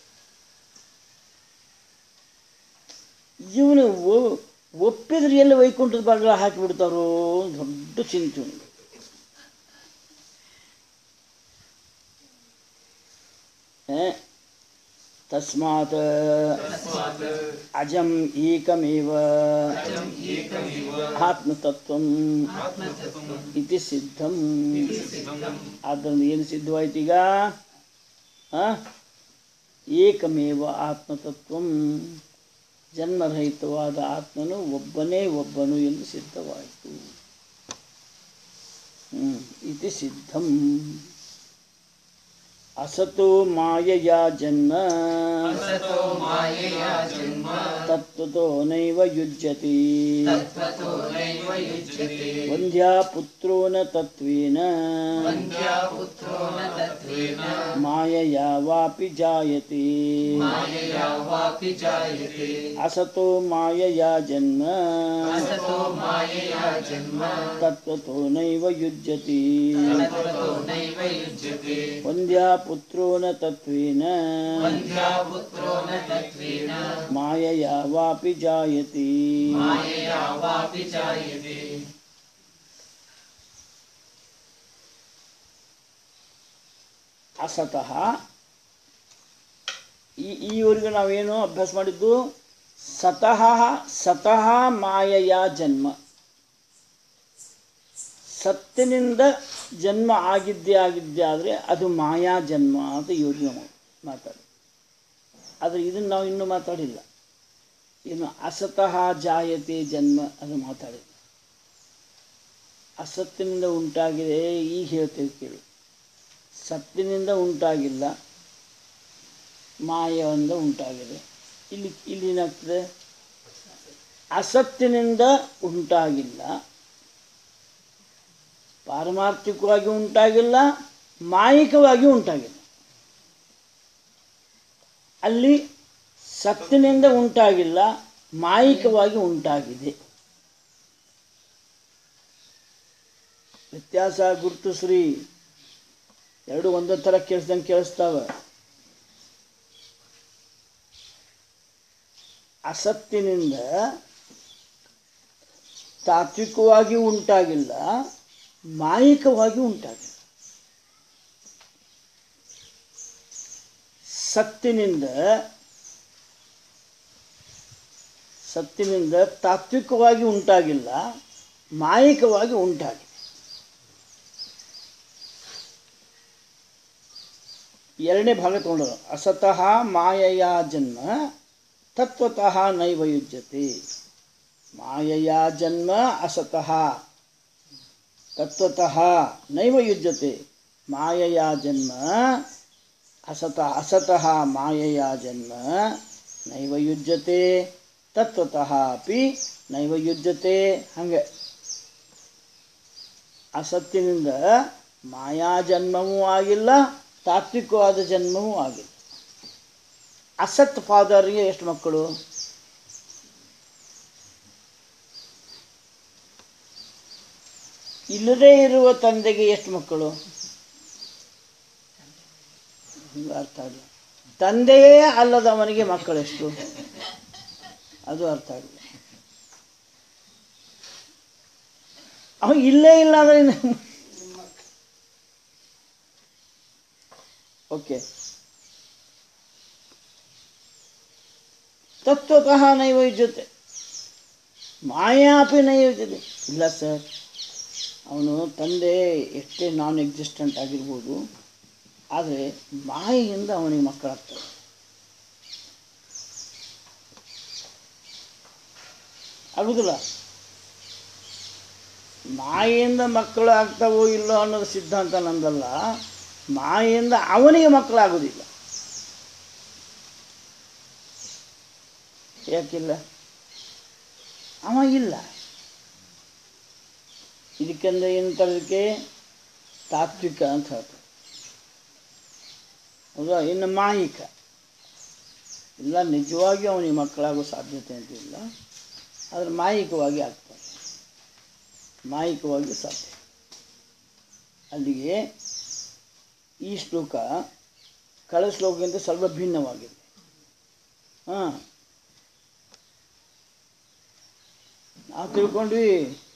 ಇವನು ಒ- ಒಪ್ಪಿದ್ರೆ ಎಲ್ಲಿ ವೈಕುಂಠದ ಬಾಗಿಲ ಹಾಕಿಬಿಡ್ತಾರೋ ದೊಡ್ಡ ಚಿಂತೆ ಉಂಟು ಏ? ತಸ್ಮಾತ್ ಅಜಂ ಏಕಮೇವ ಆತ್ಮತತ್ವಂ ಇತಿ ಸಿದ್ಧಂ ಆದ್ದರಿಂದ ಏನು ಸಿದ್ಧವಾಯ್ತು ಈಗ ಆ? ಏಕಮೇವ ಆತ್ಮತತ್ವಂ ಜನ್ಮರಹಿತವಾದ ಆತ್ಮನು ಒಬ್ಬನೇ ಒಬ್ಬನು ಎಂದು ಸಿದ್ಧವಾಯಿತು ಹ್ಮ್. ಇತಿ ಸಿದ್ಧಂ ಅಸತೋ ಮಾಯೆಯ ಜನ್ಮ असतो मायया जन्म ತತ್ವತೋ ನೈವ ಯುಜ್ಯತಿ तत्त्वतो नैव युज्यते ವಂದ್ಯಾ ಪುತ್ರೋ ನ ತತ್ವೇನ वन्द्या पुत्रो न तत्त्वेन ಮಾಯೆಯ ವಾಪಿ ಜಾಯತೆ मायया वापि जायते ಅಸತೋ ಮಾಯೆಯ ಜನ್ಮ असतो मायया जन्म ತತ್ವತೋ ನೈವ ಯುಜ್ಯತಿ तत्त्वतो नैव युज्यते ವಂದ್ಯಾ ಪುತ್ರೋ ನ ತತ್ವೇನ वन्द्या पुत्रो न तत्त्वेन ಮಾಯೆಯ ವಾಪಿ ಜಾಯತೆ मायया वापि जायते ಅಸತಃ ಈ ಈವರೆಗೂ ನಾವೇನು ಅಭ್ಯಾಸ ಮಾಡಿದ್ದು ಸತಃ ಸತಃ ಮಾಯೆಯ ಜನ್ಮ ಸತ್ತಿನಿಂದ ಜನ್ಮ ಆಗಿದ್ದೇ ಆಗಿದ್ದೇ ಆದರೆ ಅದು ಮಾಯಾ ಜನ್ಮ ಅಂತ ಯೋಚನೆ ಮಾಡಿ ಮಾತಾಡಿ ಆದರೆ ಇದನ್ನು ನಾವು ಇನ್ನೂ ಮಾತಾಡಿಲ್ಲ ಇನ್ನು ಅಸತಃ ಜಾಯತೆ ಜನ್ಮ ಅದು ಮಾತಾಡಿಲ್ಲ ಅಸತ್ತಿನಿಂದ ಉಂಟಾಗಿದೆ ಈಗ ಹೇಳ್ತೇವೆ ಕೇಳಿ ಸತ್ತಿನಿಂದ ಉಂಟಾಗಿಲ್ಲ ಮಾಯದಿಂದ ಉಂಟಾಗಿದೆ ಇಲ್ಲಿ ಇಲ್ಲಿ ಏನಾಗ್ತದೆ ಅಸತ್ತಿನಿಂದ ಉಂಟಾಗಿಲ್ಲ ಪಾರಮಾರ್ಥಿಕವಾಗಿ ಉಂಟಾಗಿಲ್ಲ ಮಾಯಿಕವಾಗಿ ಉಂಟಾಗಿಲ್ಲ ಅಲ್ಲಿ ಸತ್ತಿನಿಂದ ಉಂಟಾಗಿಲ್ಲ ಮಾಯಿಕವಾಗಿ ಉಂಟಾಗಿದೆ ವ್ಯತ್ಯಾಸ ಗುರುತಿಸ್ರಿ ಎರಡು ಒಂದೇ ಥರ ಕೇಳಿಸ್ದಂಗೆ ಕೇಳಿಸ್ತಾವ ಅಸತ್ತಿನಿಂದ ತಾತ್ವಿಕವಾಗಿ ಉಂಟಾಗಿಲ್ಲ ಮಾಯಿಕವಾಗಿ ಉಂಟಾಗಿಲ್ಲ ಸತ್ತಿನಿಂದ ಸತ್ತಿನಿಂದ ತಾತ್ವಿಕವಾಗಿ ಉಂಟಾಗಿಲ್ಲ ಮಾಯಿಕವಾಗಿ ಉಂಟಾಗಿದೆ ಎರಡನೇ ಭಾಗ ತಗೊಂಡರು ಅಸತಃ ಮಾಯೆಯ ಜನ್ಮ ತತ್ವತಃ ನೈವ ಯುಜ್ಯತೆ ಮಾಯೆಯ ಜನ್ಮ ಅಸತಃ ತತ್ವತಃ ನೈವ ಯುಜ್ಯತೆ ಮಾಯೆಯ ಜನ್ಮ ಅಸತ ಅಸತಃ ಮಾಯೆಯ ಜನ್ಮ ನೈವ ಯುಜ್ಯತೆ ತತ್ವತಃ ಅಪಿ ನೈವ ಯುಜ್ಯತೆ ಹಂಗೆ ಅಸತ್ತಿನಿಂದ ಮಾಯಾ ಜನ್ಮವೂ ಆಗಿಲ್ಲ ತಾತ್ವಿಕವಾದ ಜನ್ಮವೂ ಆಗಿಲ್ಲ ಅಸತ್ ಫಾದರ್ಗೆ ಎಷ್ಟು ಮಕ್ಕಳು ಇಲ್ಲದೇ ಇರುವ ತಂದೆಗೆ ಎಷ್ಟು ಮಕ್ಕಳು ಹಿಂಗೆ ಅರ್ಥ ಆಗಲ್ಲ ತಂದೆಯೇ ಅಲ್ಲದವನಿಗೆ ಮಕ್ಕಳೆಷ್ಟು ಅದು ಅರ್ಥ ಆಗಲ್ಲ ಅವ ಇಲ್ಲೇ ಇಲ್ಲ ಅಂದ್ರೆ ಇನ್ನು- ಓಕೆ ತತ್ವತಃ ನೈವ ಯುಜ್ಯತೆ ಮಾಯಾಪಿ ನೈವ ಯುಜ್ಯತೆ ಇಲ್ಲ ಸರ್ ಅವನು ತಂದೆ ಎಷ್ಟೇ ನಾನ್ ಎಕ್ಸಿಸ್ಟೆಂಟ್ ಆಗಿರ್ಬೋದು ಆದರೆ ಮಾಯೆಯಿಂದ ಅವನಿಗೆ ಮಕ್ಕಳಾಗ್ತವೆ ಆಗುದಿಲ್ಲ ಮಾಯೆಯಿಂದ ಮಕ್ಕಳು ಆಗ್ತಾವೋ ಇಲ್ಲೋ ಅನ್ನೋದು ಸಿದ್ಧಾಂತ ನಂದಲ್ಲ ಮಾಯೆಯಿಂದ ಅವನಿಗೆ ಮಕ್ಕಳಾಗೋದಿಲ್ಲ ಯಾಕಿಲ್ಲ ಅವ ಇಲ್ಲ ಇದಕ್ಕೆಂದ್ರೆ ಏನು ತರದಕ್ಕೆ ತಾತ್ವಿಕ ಅಂತ ಹೇಳ್ತಾರೆ ಹೌದಾ ಇನ್ನು ಮಾಯಿಕ ಇಲ್ಲ ನಿಜವಾಗಿಯೂ ಅವನಿಗೆ ಮಕ್ಕಳಾಗೋ ಸಾಧ್ಯತೆ ಅಂತ ಇಲ್ಲ ಆದರೆ ಮಾಯಿಕವಾಗಿ ಆಗ್ತಾರೆ ಮಾಯಿಕವಾಗಿ ಸಾಧ್ಯ ಅಲ್ಲಿಗೆ ಈ ಶ್ಲೋಕ ಕಳೆದ ಶ್ಲೋಕಕ್ಕಿಂತ ಸ್ವಲ್ಪ ಭಿನ್ನವಾಗಿದೆ ಹಾಂ ನಾವು ತಿಳ್ಕೊಂಡ್ವಿ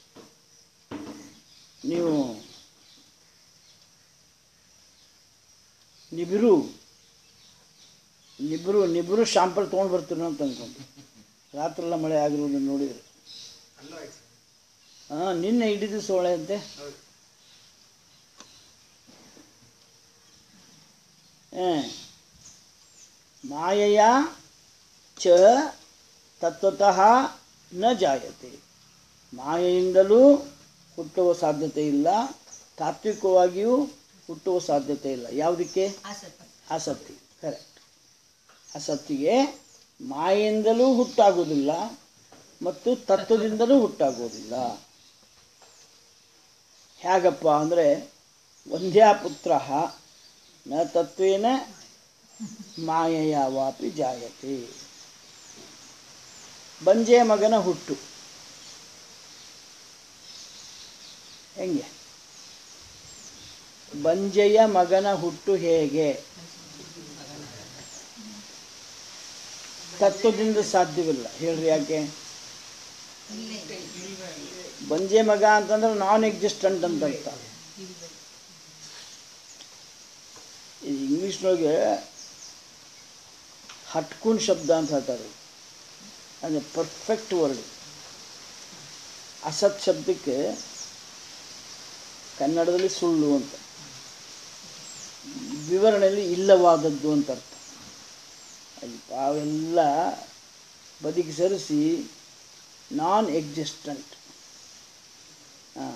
ನೀವು ನಿಬಿರು ನಿಬ್ರು ನಿಬ್ರು ಶಾಂಪಲ್ ತೊಗೊಂಡು ಬರ್ತೀರಿ ಅಂತ ಅಂದ್ಕೊಂಡು ರಾತ್ರೆಲ್ಲ ಮಳೆ ಆಗಿರೋದನ್ನ ನೋಡಿದ್ರೆ ಹಾಂ ನಿನ್ನೆ ಇಡೀ ದಿವಸ ಒಳ್ಳೆ ಅಂತೆ ಮಾಯೆಯ ಚ ತತ್ವತಃ ನ ಜಾಯತೆ ಮಾಯೆಯಿಂದಲೂ ಹುಟ್ಟುವ ಸಾಧ್ಯತೆ ಇಲ್ಲ ತಾತ್ವಿಕವಾಗಿಯೂ ಹುಟ್ಟುವ ಸಾಧ್ಯತೆ ಇಲ್ಲ ಯಾವುದಕ್ಕೆ ಆಸಕ್ತಿ ಕರೆಕ್ಟ್ ಆಸಕ್ತಿಗೆ ಮಾಯೆಯಿಂದಲೂ ಹುಟ್ಟಾಗುವುದಿಲ್ಲ ಮತ್ತು ತತ್ವದಿಂದಲೂ ಹುಟ್ಟಾಗುವುದಿಲ್ಲ ಹೇಗಪ್ಪ ಅಂದರೆ ಒಂದ್ಯಾ ಪುತ್ರ ನ ತತ್ವೇನ ಮಾಯೆಯ ವಾಪಿ ಜಾಯತೆ ಬಂಜೆ ಮಗನ ಹುಟ್ಟು ಹೆಂಗೆ ಬಂಜೆಯ ಮಗನ ಹುಟ್ಟು ಹೇಗೆ ತತ್ವದಿಂದ ಸಾಧ್ಯವಿಲ್ಲ ಹೇಳ್ರಿ ಯಾಕೆ ಬಂಜೆ ಮಗ ಅಂತಂದ್ರೆ ನಾನ್ ಎಕ್ಸಿಸ್ಟೆಂಟ್ ಅಂತ ಅರ್ಥ ಈ ಇಂಗ್ಲೀಷ್ನೊಳಗೆ ಹಟ್ಕುನ್ ಶಬ್ದ ಅಂತ ಹೇಳ್ತಾರೆ ಅಂದರೆ ಪರ್ಫೆಕ್ಟ್ ವರ್ಡ್ ಅಸತ್ ಶಬ್ದಕ್ಕೆ ಕನ್ನಡದಲ್ಲಿ ಸುಳ್ಳು ಅಂತ ವಿವರಣೆಯಲ್ಲಿ ಇಲ್ಲವಾದದ್ದು ಅಂತ ಅರ್ಥ ಅಯ್ಯಪ್ಪ, ಅವೆಲ್ಲ ಬದಿಗೆ ಸರಿಸಿ ನಾನ್ ಎಕ್ಸಿಸ್ಟೆಂಟ್ ಹಾಂ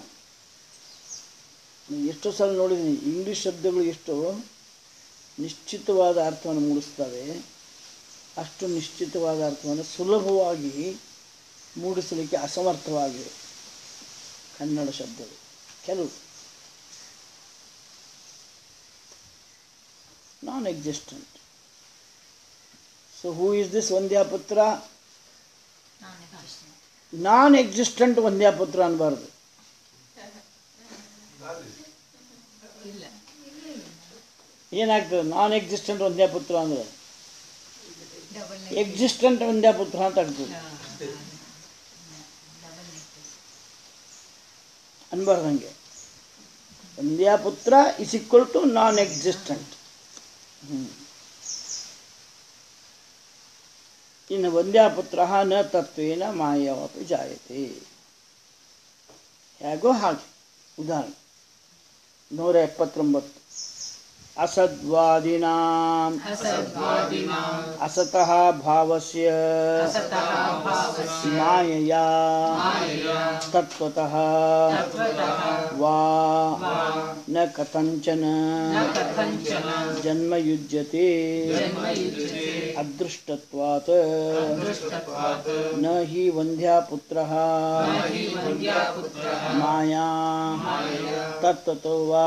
ಎಷ್ಟೋ ಸಲ ನೋಡಿದ್ದೀನಿ ಇಂಗ್ಲೀಷ್ ಶಬ್ದಗಳು ಎಷ್ಟು ನಿಶ್ಚಿತವಾದ ಅರ್ಥವನ್ನು ಮೂಡಿಸ್ತವೆ ಅಷ್ಟು ನಿಶ್ಚಿತವಾದ ಅರ್ಥವನ್ನು ಸುಲಭವಾಗಿ ಮೂಡಿಸಲಿಕ್ಕೆ ಅಸಮರ್ಥವಾಗಿವೆ ಕನ್ನಡ ಶಬ್ದಗಳು ಕೆಲವು non existent so who is this ವಂದ್ಯಾಪುತ್ರ ನಾನ್ ಎಕ್ಸಿಸ್ಟೆಂಟ್ ವಂದ್ಯಾಪುತ್ರ ಅನ್ಬಾರ್ದು ಏನಾಗ್ತದೆ ನಾನ್ ಎಕ್ಸಿಸ್ಟೆಂಟ್ ವಂದ್ಯಾಪುತ್ರ ಅಂದ್ರೆ ಎಕ್ಸಿಸ್ಟೆಂಟ್ ವಂದ್ಯಾಪುತ್ರ ಅಂತ ಆಗ್ತದೆ ಅನ್ಬಾರ್ದಂಗೆ ವಂದ್ಯಾಪುತ್ರ is equal to non existent ಇನ್ನು ವಂದ್ಯಾಪುತ್ರ ನ ತತ್ವೇನ ಮಾಯವಪಿ ಜಾಯತೆ ಹೇಗೋ ಹಾಗೆ ಉದಾಹರಣೆ ನೂರ ಎಪ್ಪತ್ತೊಂಬತ್ತು ಅಸದ್ವಾದಿನಾಂ ಅಸತಃ ಭಾವಸ್ಯ ಮಾಯೆಯ ತತ್ವತಃ ವಾ ನ ಕಥಂಚನ ಜನ್ಮ ಯುಜ್ಯತೆ ಅದೃಷ್ಟತ್ವಾತ್ ನ ಹಿ ವಂದ್ಯಾಪುತ್ರಃ ಮಾಯಾ ತತ್ವತೋ ವಾ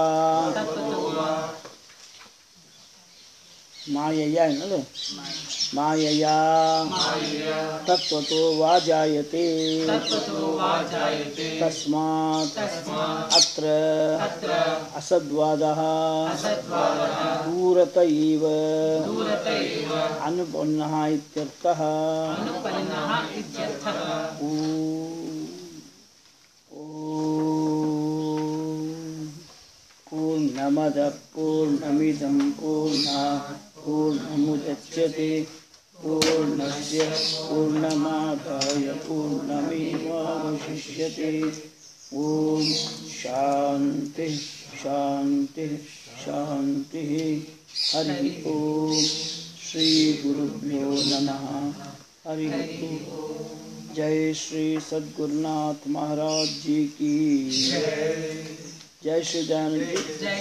ಮಾಯೆಯ ಎನ್ನಲು ಮಾಯೆಯ ತತ್ವತೋ ವಾ ಜಾಯತೆ ತಸ್ಮಾತ್ ಅತ್ರ ಅಸದ್ವಾದಃ ದೂರತ ಇವ ಅನುಪನ್ನಃ ಇತ್ಯರ್ಥಃ ಊ- ಓಂ पूर्णमद पूर्णमिदं पूर्णा पूर्णमुदच्यते पूर्णस्य पूर्णमादाय पूर्णमेवावशिष्यते ॐ शान्तिः शान्तिः शान्तिः हरिः ॐ श्रीगुरुभ्यो नमः हरिः ॐ जय श्री सद्गुरुनाथ महाराज जी की जय श्री दयानंद जी